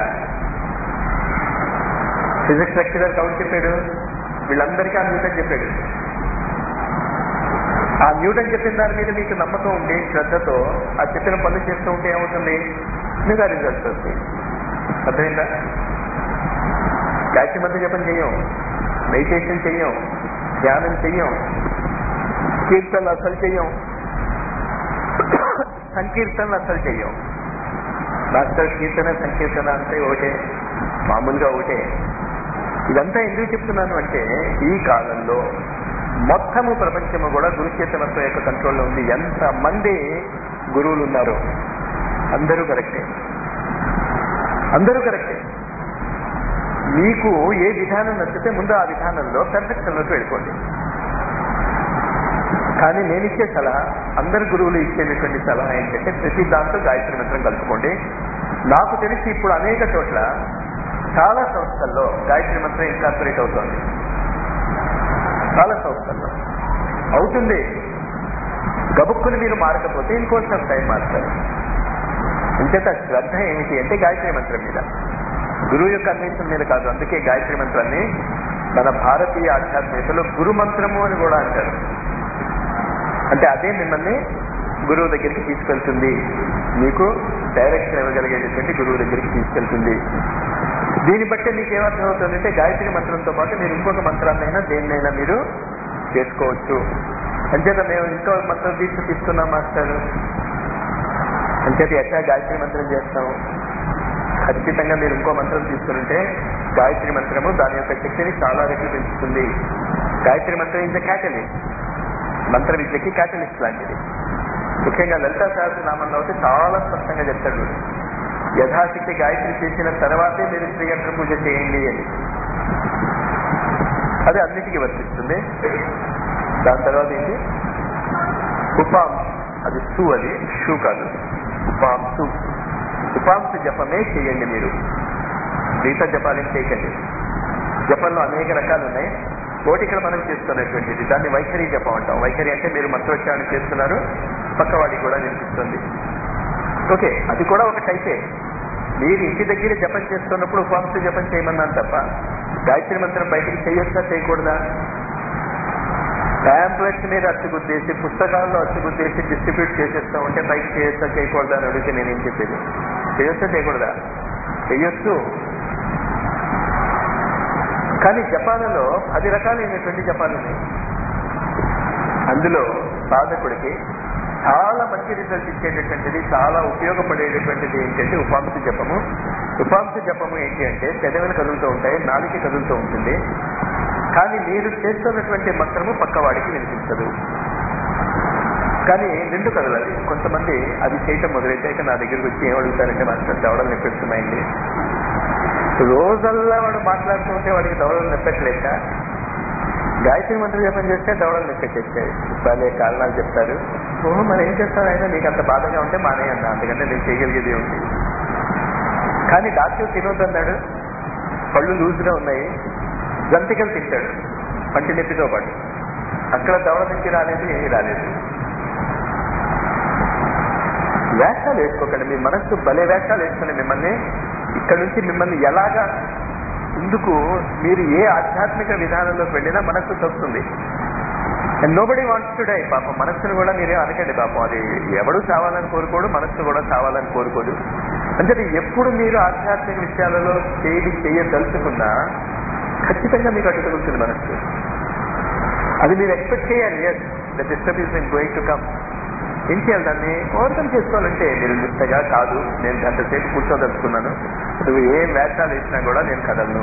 Speaker 1: ఫిజిక్స్ లెక్చరర్ ఎవరు చెప్పాడు వీళ్ళందరికీ ఆ న్యూటన్ చెప్పాడు ఆ న్యూటన్ చెప్పిన దాని మీద మీకు నమ్మకం ఉండి శ్రద్ధతో ఆ చెప్పిన పనులు చేస్తూ ఉంటే ఏమవుతుంది మీకు ఆ రిజల్ట్స్ వస్తాయి అర్థమైందా గాయత్రి మంత్ర జపం చెయ్యం మెడిటేషన్ చెయ్యం ధ్యానం చెయ్యం కీర్తనలు అసలు చెయ్యం సంకీర్తనలు అసలు చెయ్యం మాస్టర్ కీర్తన సంకీర్తన అంటే ఒకటే మామూలుగా ఒకటే ఇదంతా ఎందుకు చెప్తున్నాను అంటే ఈ కాలంలో మొత్తము ప్రపంచము కూడా గురుచేతనత్వం యొక్క కంట్రోల్లో ఉంది ఎంత మంది గురువులు ఉన్నారు అందరూ కరెక్టే అందరూ కరెక్టే మీకు ఏ విధానం నచ్చితే ముందు ఆ విధానంలో పెర్ఫెక్షన్లోకి వెళ్ళిపోండి కానీ నేను ఇచ్చే సలహా అందరు గురువులు ఇచ్చేటటువంటి సలహా ఏంటంటే ప్రతి దాంట్లో గాయత్రి మంత్రం కలుపుకోండి నాకు తెలిసి ఇప్పుడు అనేక చోట్ల చాలా సంస్థల్లో గాయత్రి మంత్రం ఇన్కార్పొరేట్ అవుతోంది చాలా సంస్థల్లో అవుతుంది గబుక్కుని మీరు మారకపోతే ఇంకొంచెం టైం మారుతారు అంచేత శ్రద్ధ ఏమిటి అంటే గాయత్రి మంత్రం మీద గురువు యొక్క అన్వేషణ మీద కాదు అందుకే గాయత్రి మంత్రాన్ని మన భారతీయ ఆధ్యాత్మికతలో గురు మంత్రము అని కూడా అంటారు అంటే అదే మిమ్మల్ని గురువు దగ్గరికి తీసుకెళ్తుంది మీకు డైరెక్షన్ ఇవ్వగలిగేటటువంటి గురువు దగ్గరికి తీసుకెళ్తుంది దీన్ని బట్టి మీకు ఏమర్థం అవుతుందంటే గాయత్రి మంత్రంతో పాటు మీరు ఇంకొక మంత్రాన్నైనా దేన్నైనా మీరు చేసుకోవచ్చు అంచేత మేము ఇంకో మంత్రం దీక్ష తీసుకున్నాం మాస్టర్ అంచేత ఎట్లా గాయత్రి మంత్రం చేస్తాం ఖచ్చితంగా మీరు ఇంకో మంత్రం తీసుకుంటే గాయత్రి మంత్రము దాని యొక్క శక్తిని చాలా రెట్లు పెంచుతుంది గాయత్రి మంత్రం ఇస్ క్యాటలిస్ట్ మంత్ర విద్యకి క్యాటలిస్ట్ లాంటిది ముఖ్యంగా లలితా సహస్రనామంలో అయితే చాలా స్పష్టంగా చెప్తాడు యథాశక్తి గాయత్రి చేసిన తర్వాతే మీరు శ్రీయంత్ర పూజ చేయండి అని అది అన్నిటికీ వర్తిస్తుంది దాని తర్వాత ఏంటి ఉపాంశ అది సు అది షూ కాదు ఉపాంశు ఉపాంశ జపమే చేయండి మీరు మిగతా జపాలని చేయకండి జపంలో అనేక రకాలు ఉన్నాయి ఒకటి ఇక్కడ మనం చేస్తున్నటువంటిది దాన్ని వైఖరి జపం అంటాం వైఖరి అంటే మీరు మంత్రోచ్చారణ చేస్తున్నారు పక్కవాడికి కూడా వినిపిస్తుంది ఓకే అది కూడా ఒక టైపే మీరు ఇంటి దగ్గర జపం చేస్తున్నప్పుడు ఉపాంశ జపం చేయమన్నాను తప్ప గాయత్రి మంత్రం బయటికి చేయొచ్చా చేయకూడదా ప్యాంప్లెట్స్ మీద అచ్చుగుద్దేసి పుస్తకాల్లో అచ్చుగుద్దేసి డిస్ట్రిబ్యూట్ చేసేస్తా ఉంటే పైకి చేయొచ్చా చేయకూడదా అని అడిగితే నేనేం చెప్పేది చేయొచ్చా చేయకూడదా చెయ్యొచ్చు కానీ జపాలలో పది రకాలైనటువంటి జపాలు ఉన్నాయి అందులో సాధకుడికి చాలా మంచి రిజల్ట్ ఇచ్చేటటువంటిది చాలా ఉపయోగపడేటటువంటిది ఏంటంటే ఉపాంశ జపము ఉపాంశ జపము ఏంటి అంటే పెదవులు కదులుతూ ఉంటాయి నాలుగు కదులుతూ ఉంటుంది కానీ మీరు చేస్తున్నటువంటి మంత్రము పక్కవాడికి వినిపించదు కానీ రెండు కదలాలి కొంతమంది అది చేయటం మొదలైతే నా దగ్గరికి వచ్చి ఏం అడుగుతారంటే మాస్టర్ దవడలు నొప్పిస్తున్నాయండి రోజల్లా వాడు మాట్లాడుతూ ఉంటే వాడికి దవడలు నొప్పట్లేక గాయత్రి మంత్రం జపం చేస్తే దవడలు నొప్పెట్టేస్తాయి వాళ్ళే కారణాలు చెప్తారు ఓహో మరి ఏం చేస్తాను అయినా నీకు అంత బాధగా ఉంటే మానేయన్నా అందుకంటే నేను చేయగలిగేది ఉంది కానీ డాక్టర్ తినొద్దన్నాడు పళ్ళు లూజ్గా ఉన్నాయి జంతికలు తింటాడు పంటి నొప్పితో పాటు అక్కడ దవడ నొప్పి రాలేదు ఏమీ రాలేదు వేషాలు వేసుకోకండి మీ మనస్సు భలే వేషాలు వేసుకుని మిమ్మల్ని ఇక్కడ నుంచి మిమ్మల్ని ఎలాగా ఇందుకు మీరు ఏ ఆధ్యాత్మిక విధానంలోకి వెళ్ళినా మనస్సు తప్పుతుంది and nobody wants to die పాపం మనస్సును కూడా మీరే అనకండి పాపం అది ఎవడు చావాలని కోరుకోడు మనస్సు కూడా చావాలని కోరుకోదు అంటే ఎప్పుడు మీరు ఆధ్యాత్మిక విషయాలలో చేయి చేయదలుచుకున్నా ఖచ్చితంగా మీకు అటు తగులుతుంది మనస్సు అది మీరు ఎక్స్పెక్ట్ చేయాలి as the disturb is going to come ఏం చేయాలి దాన్ని ఓవర్కమ్ చేసుకోవాలంటే మీరు నిష్టగా కాదు నేను గంట సేపు కూర్చోదలుచుకున్నాను నువ్వు ఏం వేషాలు వేసినా కూడా నేను కదలను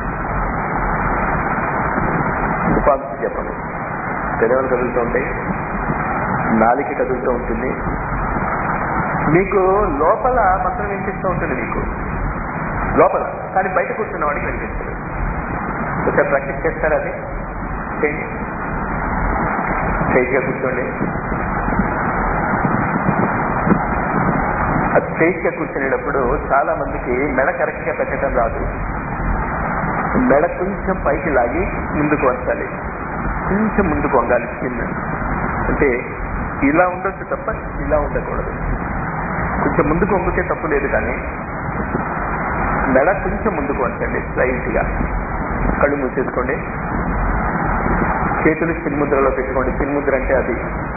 Speaker 1: ఉపాధి చెప్పను పెదవులు కదులుతూ ఉంటాయి నాలిక కదులుతూ ఉంటుంది మీకు లోపల మంత్రం వినిపిస్తూ ఉంటుంది మీకు లోపల కానీ బయట కూర్చున్న వాడికి వినిపిస్తుంది ఒకసారి ప్రాక్టీస్ చేస్తారా అది చేయండి స్ట్రైట్గా కూర్చోండి అది స్ట్రైట్ గా కూర్చునేటప్పుడు చాలా మందికి మెడ కరెక్ట్ గా పెట్టడం రాదు మెడ కొంచెం పైకి లాగి ముందుకు వంచాలి కొంచెం ముందుకు వంగాలి కింద అంటే ఇలా ఉండొచ్చు తప్ప ఇలా ఉండకూడదు కొంచెం ముందుకు వంగితే తప్పు లేదు కానీ మెడ కొంచెం ముందుకు వంచండి స్లైట్ గా కళ్ళు మూసేసుకోండి చేతులు చిన్ముద్రలో పెట్టుకోండి చిన్ముద్ర అంటే అది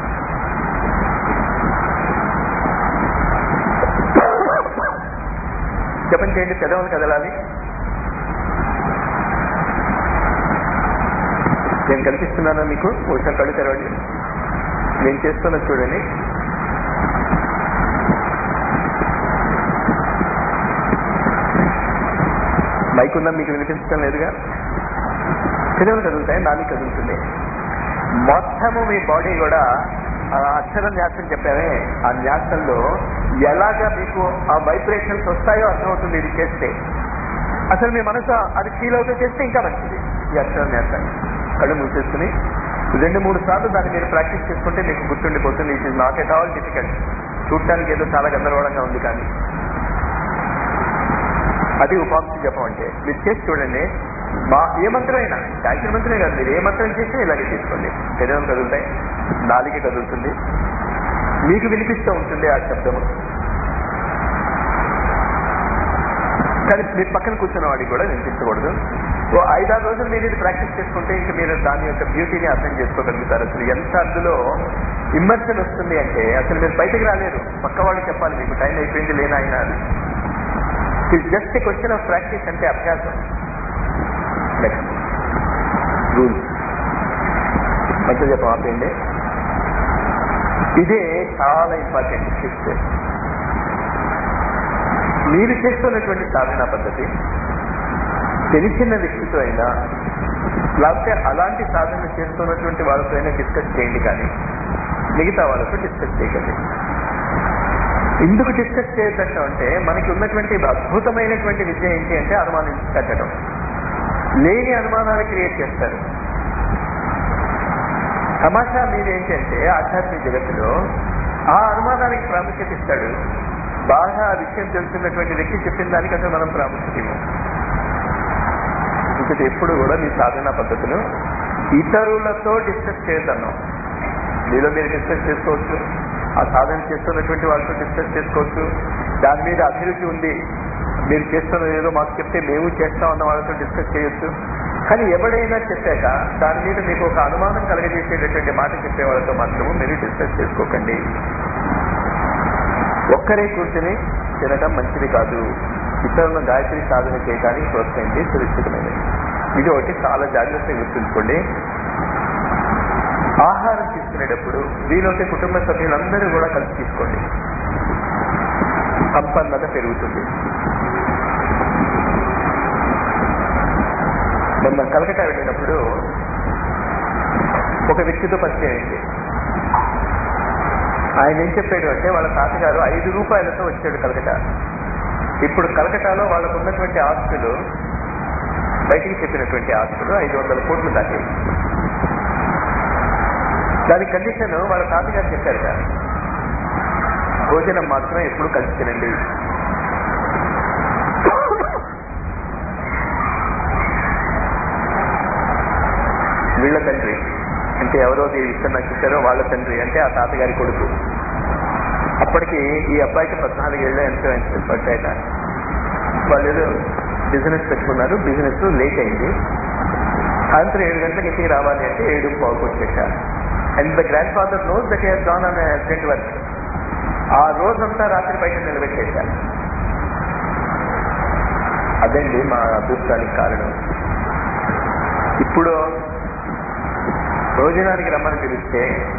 Speaker 1: చెప్పండి చేయండి పెదవులు కదలాలి నేను కల్పిస్తున్నానా మీకు ఒకసారి కళ్ళు తెరవండి నేను చేస్తున్నా చూడండి మైక్ ఉందా మీకు వినిపించడం లేదుగా పెదవులు కదులుతాయి నాలుగు కదులుతుంది మొత్తము మీ బాడీ కూడా ఆ అక్షర న్యాసం చెప్పామే ఆ న్యాసంలో ఎలాగా మీకు ఆ వైబ్రేషన్స్ వస్తాయో అర్థమవుతుంది ఇది చేస్తే అసలు మీ మనసు అది ఫీల్ అవుతూ చేస్తే ఇంకా మంచిది ఈ అక్షర న్యాసాన్ని కళ్ళు మూసేసుకుని రెండు మూడు సార్లు దాన్ని మీరు ప్రాక్టీస్ చేసుకుంటే మీకు గుర్తుండిపోతుంది it is not at all difficult చూడటానికి ఏదో చాలా గందరగోళంగా ఉంది కానీ అది ఉపాంశ జపం అంటే మీరు చేసి చూడండి మా ఏ మంత్రం అయినా గాయత్రి మంత్రమే కాదు మీరు ఏ మంత్రం చేసినా ఇలాగే తీసుకోండి శరీరం కదులుతాయి నాలిక కదులుతుంది మీకు వినిపిస్తూ ఉంటుంది ఆ శబ్దము కానీ మీరు పక్కన కూర్చున్న వాడికి కూడా వినిపించకూడదు ఓ ఐదారు రోజులు మీరు ఇది ప్రాక్టీస్ చేసుకుంటే ఇంకా మీరు దాని యొక్క బ్యూటీని అర్థం చేసుకోగలుగుతారు అసలు ఎంత అందులో ఇమ్మర్షన్ వస్తుంది అంటే అసలు మీరు బయటకు రాలేరు పక్క వాళ్ళు చెప్పాలి మీకు టైం అయిపోయింది లేనా అయినా అది it just question of practice అంటే అభ్యాసం నెక్స్ట్ రూల్ మంచిగా చెప్పం ఆపేయండి ఇదే చాలా ఇంపార్టెంట్ షిఫ్ట్ మీరు చేస్తున్నటువంటి సాధన పద్ధతి తెలిసిన వ్యక్తితో అయినా లేకపోతే అలాంటి సాధన చేస్తున్నటువంటి వాళ్ళతో అయినా డిస్కస్ చేయండి కానీ మిగతా వాళ్ళతో డిస్కస్ చేయకండి ఎందుకు డిస్కస్ చేయొద్దంటే అంటే మనకి ఉన్నటువంటి అద్భుతమైనటువంటి విద్య ఏంటి అంటే అనుమానించి పెట్టడం లేని అనుమానాలు క్రియేట్ చేస్తారు తమాషా మీద ఏంటంటే ఆధ్యాత్మిక జగత్తులో ఆ అనుమానానికి ప్రాముఖ్యత ఇస్తాడు బాగా ఆ విషయం తెలుసున్నటువంటి వ్యక్తి చెప్పిన దానికి అసలు మనం ప్రాముఖ్యత ఇవ్వం ఇంకటి ఎప్పుడు కూడా మీ సాధన పద్ధతులు ఇతరులతో డిస్కస్ చేయొద్దన్నాం మీలో మీరు డిస్కస్ చేసుకోవచ్చు ఆ సాధన చేస్తున్నటువంటి వాళ్ళతో డిస్కస్ చేసుకోవచ్చు దాని మీద అభిరుచి ఉంది మీరు చేస్తున్నది ఏదో మాకు చెప్తే మేము చేస్తాం అన్న వాళ్ళతో డిస్కస్ చేయొచ్చు కానీ ఎవడైనా చెప్పాక దాని మీద మీకు ఒక అనుమానం కలగజేసేటటువంటి మాట చెప్పే వాళ్ళతో మాత్రము మీరు డిస్కస్ చేసుకోకండి ఒక్కరే కూర్చుని తినడం మంచిది కాదు ఇతరులను గాయత్రి సాధన చేయడానికి ప్రోత్సహించి సురక్షితమైనది ఇది ఒకటి చాలా జాగ్రత్తగా గుర్తుంచుకోండి ఆహారం తీసుకునేటప్పుడు వీలైతే కుటుంబ సభ్యులందరూ కూడా కలిసి తీసుకోండి సంపన్నత పెరుగుతుంది మొన్న కలకటా వెళ్ళినప్పుడు ఒక వ్యక్తితో పరిచయం అయింది ఆయన ఏం చెప్పాడు అంటే వాళ్ళ తాతగారు ఐదు రూపాయలతో వచ్చాడు కలకటా ఇప్పుడు కలకటాలో వాళ్ళకు ఉన్నటువంటి ఆస్తులు బయటికి చెప్పినటువంటి ఆస్తులు ఐదు వందల కోట్లు దాటి దాని కండిషన్ వాళ్ళ తాతగారు చెప్పారు కదా భోజనం మాత్రం ఎప్పుడు కలిసి తినండి వీళ్ళ తండ్రి అంటే ఎవరో ఈ విషయం నాకు చెప్పారో వాళ్ళ తండ్రి అంటే ఆ తాతగారి కొడుకు అప్పటికి ఈ అబ్బాయికి పద్నాలుగేళ్ళు ఎంతో ఎంతో పట్టాయట వాళ్ళు ఏదో బిజినెస్ పెట్టుకున్నారు బిజినెస్ లేట్ అయింది సాయంత్రం ఏడు గంటలకు ఇంటికి రావాలి అంటే ఏడు పావుకు వచ్చేసారు and the grand father knows that he's gone on urgent work ఆ రోజంతా రాత్రి బయట నిలబెట్టేశారు అదండి మా అదృష్టానికి కారణం ఇప్పుడు భోజనానికి రమ్మని పిలిస్తే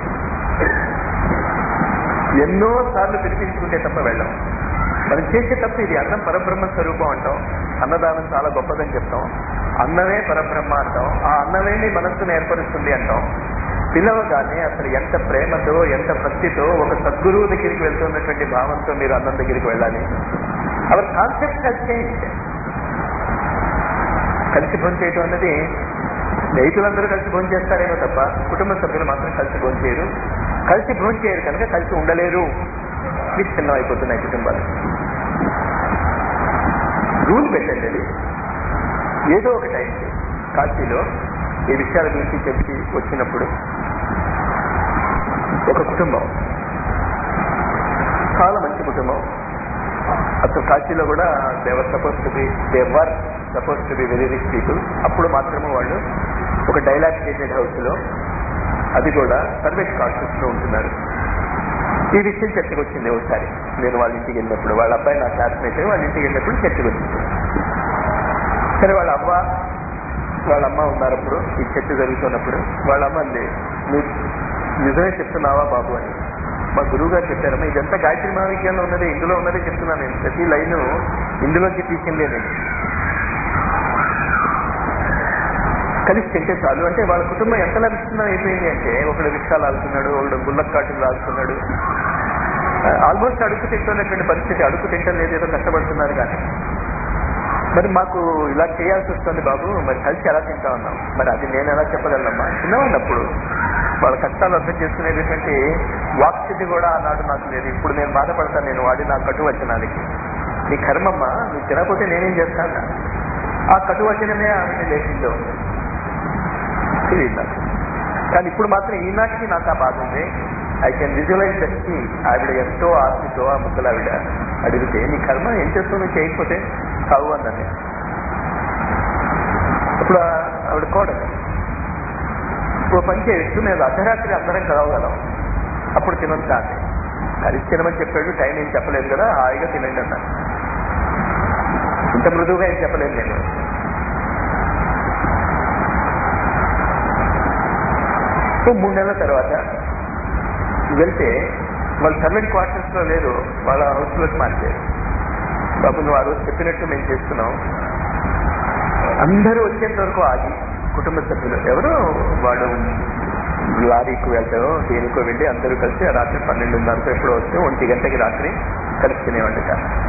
Speaker 1: ఎన్నో సార్లు పిలిపించుకుంటే తప్ప వెళ్ళం మనం చేసే తప్పు ఇది అన్నం పరబ్రహ్మ స్వరూపం అంటాం అన్నదానం చాలా గొప్పదని చెప్తాం అన్నమే పరబ్రహ్మ అంటాం ఆ అన్నమే నీ మనస్సును ఏర్పరుస్తుంది అంటాం పిలవగానే అసలు ఎంత ప్రేమతో ఎంత భక్తితో ఒక సద్గురువు దగ్గరికి వెళ్తున్నటువంటి భావంతో మీరు అన్నం దగ్గరికి వెళ్ళాలి అవర్ కాన్సెప్ట్ చేంజ్ కలిసి భోజనం చేయటం అన్నది స్నేహితులందరూ కలిసి భోజనం చేస్తారేమో తప్ప కుటుంబ సభ్యులు మాత్రం కలిసి భోజనం చేయరు కలిసి భోజనం చేయరు కనుక కలిసి ఉండలేరు విచ్ఛిన్నం అయిపోతున్నాయి కుటుంబాలు రూల్ పెట్టండి అది ఏదో ఒక టైంకి కాశీలో ఈ విషయాల గురించి చెప్పి వచ్చినప్పుడు ఒక కుటుంబం చాలా మంచి కుటుంబం అసలు కాశీలో కూడా they were suppose to be they were suppose to be very rich people అప్పుడు మాత్రమే వాళ్ళు ఒక డైలాక్టేటెడ్ హౌస్ లో అది కూడా సర్వెంట్ క్వార్టర్స్ లో ఉంటున్నారు ఈ విషయం చర్చకు వచ్చింది ఒకసారి నేను వాళ్ళ ఇంటికి వెళ్ళినప్పుడు వాళ్ళ అబ్బాయి నా క్లాస్మేట్ వాళ్ళ ఇంటికి వెళ్ళినప్పుడు చర్చకు వచ్చింది సరే వాళ్ళ అవ్వ వాళ్ళ అమ్మ ఉన్నారప్పుడు ఈ చర్చ జరుగుతున్నప్పుడు వాళ్ళ అమ్మ అంది నువ్వు నిజమే చెప్తున్నావా బాబు అని మా గురువు గారు చెప్పారమ్మా ఇదంతా గాయత్రి మహావిద్యాలయంలో ఉన్నది ఇందులో ఉన్నదే చెప్తున్నాను నేను ప్రతి లైన్ ఇందులోంచి తీసిందే నేను కలిసి తింటే చాలు అంటే వాళ్ళ కుటుంబం ఎంత లభిస్తుందో అయిపోయింది అంటే ఒకడు రిక్షాలు ఆడుతున్నాడు ఒకడు గుల్లక్ కాటులు ఆడుతున్నాడు ఆల్మోస్ట్ అడుగు తింటున్నటువంటి పరిస్థితి అడుగు తింటం లేదు ఏదో కష్టపడుతున్నారు కానీ మరి మాకు ఇలా చేయాల్సి వస్తుంది బాబు మరి కలిసి ఎలా తింటా ఉన్నాం మరి అది నేను ఎలా చెప్పగలనమ్మా చిన్నవాడినప్పుడు వాళ్ళ కష్టాలు అర్థం చేసుకునేటువంటి వాక్స్థితి కూడా ఆనాడు నాకు లేదు ఇప్పుడు నేను బాధపడతాను నేను వాడి నా కటు వచనానికి నీ కర్మమ్మ నువ్వు తినకపోతే నేనేం చేస్తాను ఆ కటు వచనమే ఆమెని లేచిందో తెలియదు నాకు కానీ ఇప్పుడు మాత్రం ఈనాటికి నాకు ఆ బాధ ఉంది ఐ కెన్ విజువలైజ్ దట్టి ఆవిడ ఎంతో ఆస్తితో ఆ ముక్కలు ఆవిడ అడిగితే నీ కర్మ ఏం చేస్తావు నువ్వు చేయకపోతే కావు అన్నాను అప్పుడు ఆ- ఆవిడ కోడలు ఓ పని చేయొచ్చు నేను అర్ధరాత్రి అందరం కలవగలం అప్పుడు తినొచ్చా అంటే కలిసి తినమని చెప్పాడు టైం ఏం చెప్పలేదు కదా హాయిగా తినండి అన్నాను ఇంత మృదువుగా ఏం చెప్పలేదు నేను సో మూడు నెలల తర్వాత వెళ్తే వాళ్ళ సర్వెంట్ క్వార్టర్స్ లో లేదు వాళ్ళ హౌస్ లోకి మారిపోయారు బాబు నువ్వు ఆ రోజు చెప్పినట్టు మేము చేస్తున్నాం అందరూ వచ్చేంత వరకు ఆగి కుటుంబ సభ్యులు ఎవరు వాడు లారీకి వెళ్తారో దేనికో వెళ్ళి అందరూ కలిసి ఆ రాత్రి పన్నెండున్నరకు ఎప్పుడో వస్తే ఒంటి గంటకి రాత్రి కలిసి తినేవాళ్ళట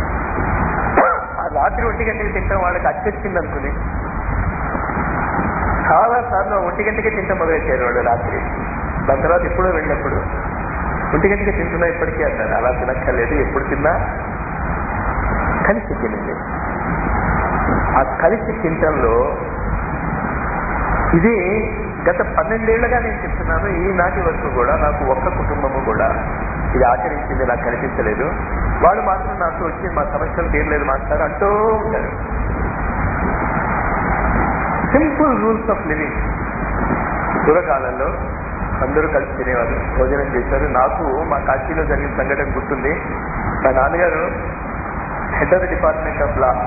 Speaker 1: ఆ రాత్రి ఒంటి గంటకి తింటాం వాళ్ళకి అచ్చొచ్చింది అనుకుని చాలా సార్లు ఒంటి గంటకే తింటాం మొదలెట్టారు వాళ్ళు రాత్రి దాని తర్వాత ఎప్పుడో వెళ్ళినప్పుడు ఒంటి గంటకే తింటున్నా ఇప్పటికీ అన్నారు అలా తినక్కర్లేదు ఎప్పుడు తిన్నా కలిసి తినండి ఆ కలిసి తింటంలో ఇది గత పన్నెండేళ్లుగా నేను చెప్తున్నాను ఈనాటి వరకు కూడా నాకు ఒక్క కుటుంబము కూడా ఇది ఆచరించింది నాకు కనిపించలేదు వాళ్ళు మాత్రం నాతో వచ్చి మా సమస్యలు తీరలేదు మాస్టర్ అంటూ ఉంటారు సింపుల్ రూల్స్ ఆఫ్ లివింగ్ పూర్వకాలంలో అందరూ కలిసి తినేవారు భోజనం చేశారు నాకు మా కాశీలో జరిగిన సంఘటన గుర్తుంది మా నాన్నగారు head of the department of law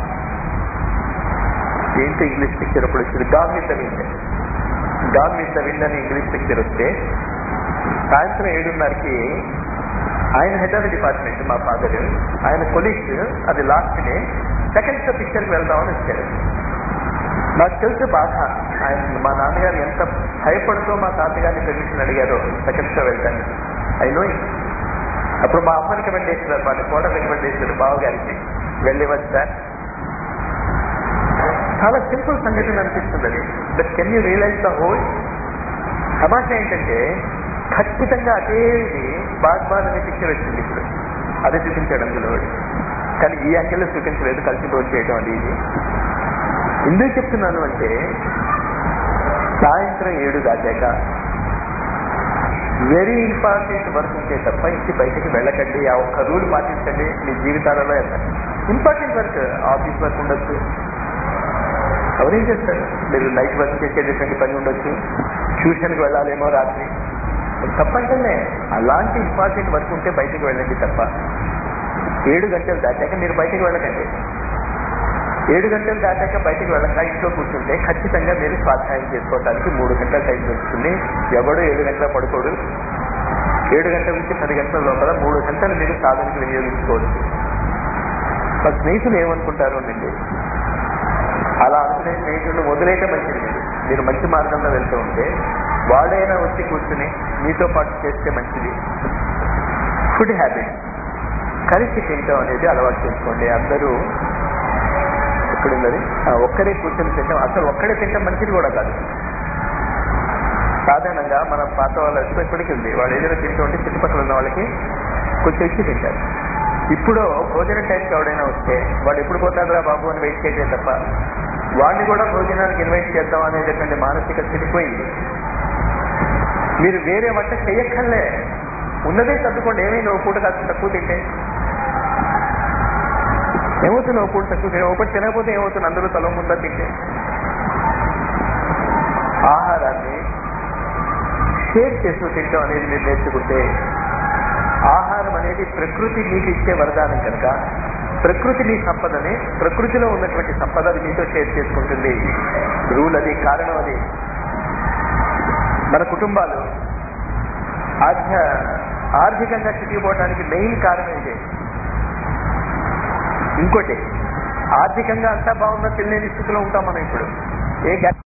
Speaker 1: ఏంటి ఇంగ్లీష్ పిక్చర్ అప్పుడు వచ్చింది gone with the wind gone with the wind అని ఇంగ్లీష్ పిక్చర్ వస్తే సాయంత్రం ఏడున్నరకి ఆయన హెడ్ ఆఫ్ ది డిపార్ట్మెంట్ మా ఫాదర్ ఆయన కొలీగ్స్ అది లాస్ట్ డే సెకండ్ షో పిక్చర్కి వెళ్దామని వచ్చారు నాకు తెలుసు బాధ ఆయన మా నాన్నగారు ఎంత భయపడుతూ మా తాతగారిని పెర్మిషన్ అడిగారో సెకండ్ షో వెళ్తాను ఐ నో అప్పుడు మా అమ్మ రికమెండ్ చేస్తున్నారు మా కోట రికమెండ్ చేశారు బావగారికి వెళ్ళివచ్చు సార్ చాలా సింపుల్ సంఘటన అనిపిస్తుంది అది but can you realise the whole సమస్య ఏంటంటే ఖచ్చితంగా అదే ఇది బాగ్బాద్ అనే పిక్చర్ వచ్చింది ఇప్పుడు అదే చూపించాడు అందులో వాడు. కానీ ఈ అంకెల్లో చూపించలేదు కలిసి రోజు చేయడం అది ఇది ఎందుకు చెప్తున్నాను అంటే సాయంత్రం ఏడు దాటాక వెరీ ఇంపార్టెంట్ వర్క్ ఉంటే తప్ప ఇంటి బయటకు వెళ్ళకండి ఆ ఒక్క రూల్ పాటించండి మీ జీవితాలలో వెళ్ళండి ఇంపార్టెంట్ వర్క్ ఆఫీస్ వర్క్ ఉండొచ్చు ఎవరేం చేస్తారు మీరు నైట్ వర్క్ చేసేటటువంటి పని ఉండొచ్చు ట్యూషన్కి వెళ్ళాలేమో రాత్రి తప్పంటే అలాంటి ఇంపార్టెంట్ వర్క్ ఉంటే బయటకు వెళ్ళండి తప్ప ఏడు గంటలు దాటాక మీరు బయటకు వెళ్ళకండి ఏడు గంటలు దాటాక బయటకు వెళ్ళక ఇంట్లో కూర్చుంటే ఖచ్చితంగా మీరు స్వాధ్యాయం చేసుకోవడానికి మూడు గంటల టైం దొరుకుతుంది ఎవడు ఏడు గంటల పడుకోడు ఏడు గంటల నుంచి పది గంటల లోపల మూడు గంటలు మీరు సాధనకు వినియోగించుకోవచ్చు మా స్నేహితులు ఏమనుకుంటారు అండి అలా అనుకునే స్నేహితులు వదిలేయటం మంచిది మీరు మీరు మంచి మార్గంలో వెళ్తూ ఉంటే వాడైనా వచ్చి కూర్చుని మీతో పాటు చేస్తే మంచిది ఫుడ్ హ్యాబిట్ కలిసి తింటాం అనేది అలవాటు చేసుకోండి అందరూ ఎక్కడున్నది ఆ, ఒక్కరే కూర్చొని తింటాం అసలు ఒక్కడే తింటాం మంచిది కూడా కాదు సాధారణంగా మన పాత వాళ్ళ ఇప్పటికీ ఉంది వాళ్ళు ఏదైనా తింటూ ఉంటే చుట్టుపక్కల ఉన్న వాళ్ళకి కొంచెం ఇచ్చి తింటారు ఇప్పుడు భోజనం టైంకి ఎవడైనా వస్తే వాడు ఎప్పుడు పోతాడురా బాబు అని వెయిట్ చేయటే తప్ప వాడిని కూడా భోజనానికి ఇన్వైట్ చేద్దాం అనేటటువంటి మానసిక స్థితి పోయింది మీరు వేరే వంట చెయ్యక్కర్లే ఉన్నదే సర్దుకోండి ఏమైంది ఒక పూట కాస్త తక్కువ తింటే ఏమవుతుంది ఒక పూట తక్కువ తినే ఒకటి తినకపోతే ఏమవుతుంది అందరూ తల ముందా తింటే ఆహారాన్ని షేర్ చేస్తూ తింటాం అనేది మీరు నేర్చుకుంటే ఆహారం అనేది ప్రకృతి మీకు ఇచ్చే వరదానం కనుక ప్రకృతి మీ సంపదని ప్రకృతిలో ఉన్నటువంటి సంపద అది మీతో షేర్ చేసుకుంటుంది రూల్ అది కారణం అది మన కుటుంబాలు ఆధ్య ఆర్థికంగా చిక్కిపోవడానికి మెయిన్ కారణం ఇదే ఇంకోటి ఆర్థికంగా అంతా బాగున్నా తెలియని స్థితిలో ఉంటాం మనం ఇప్పుడు ఏ గ్యా-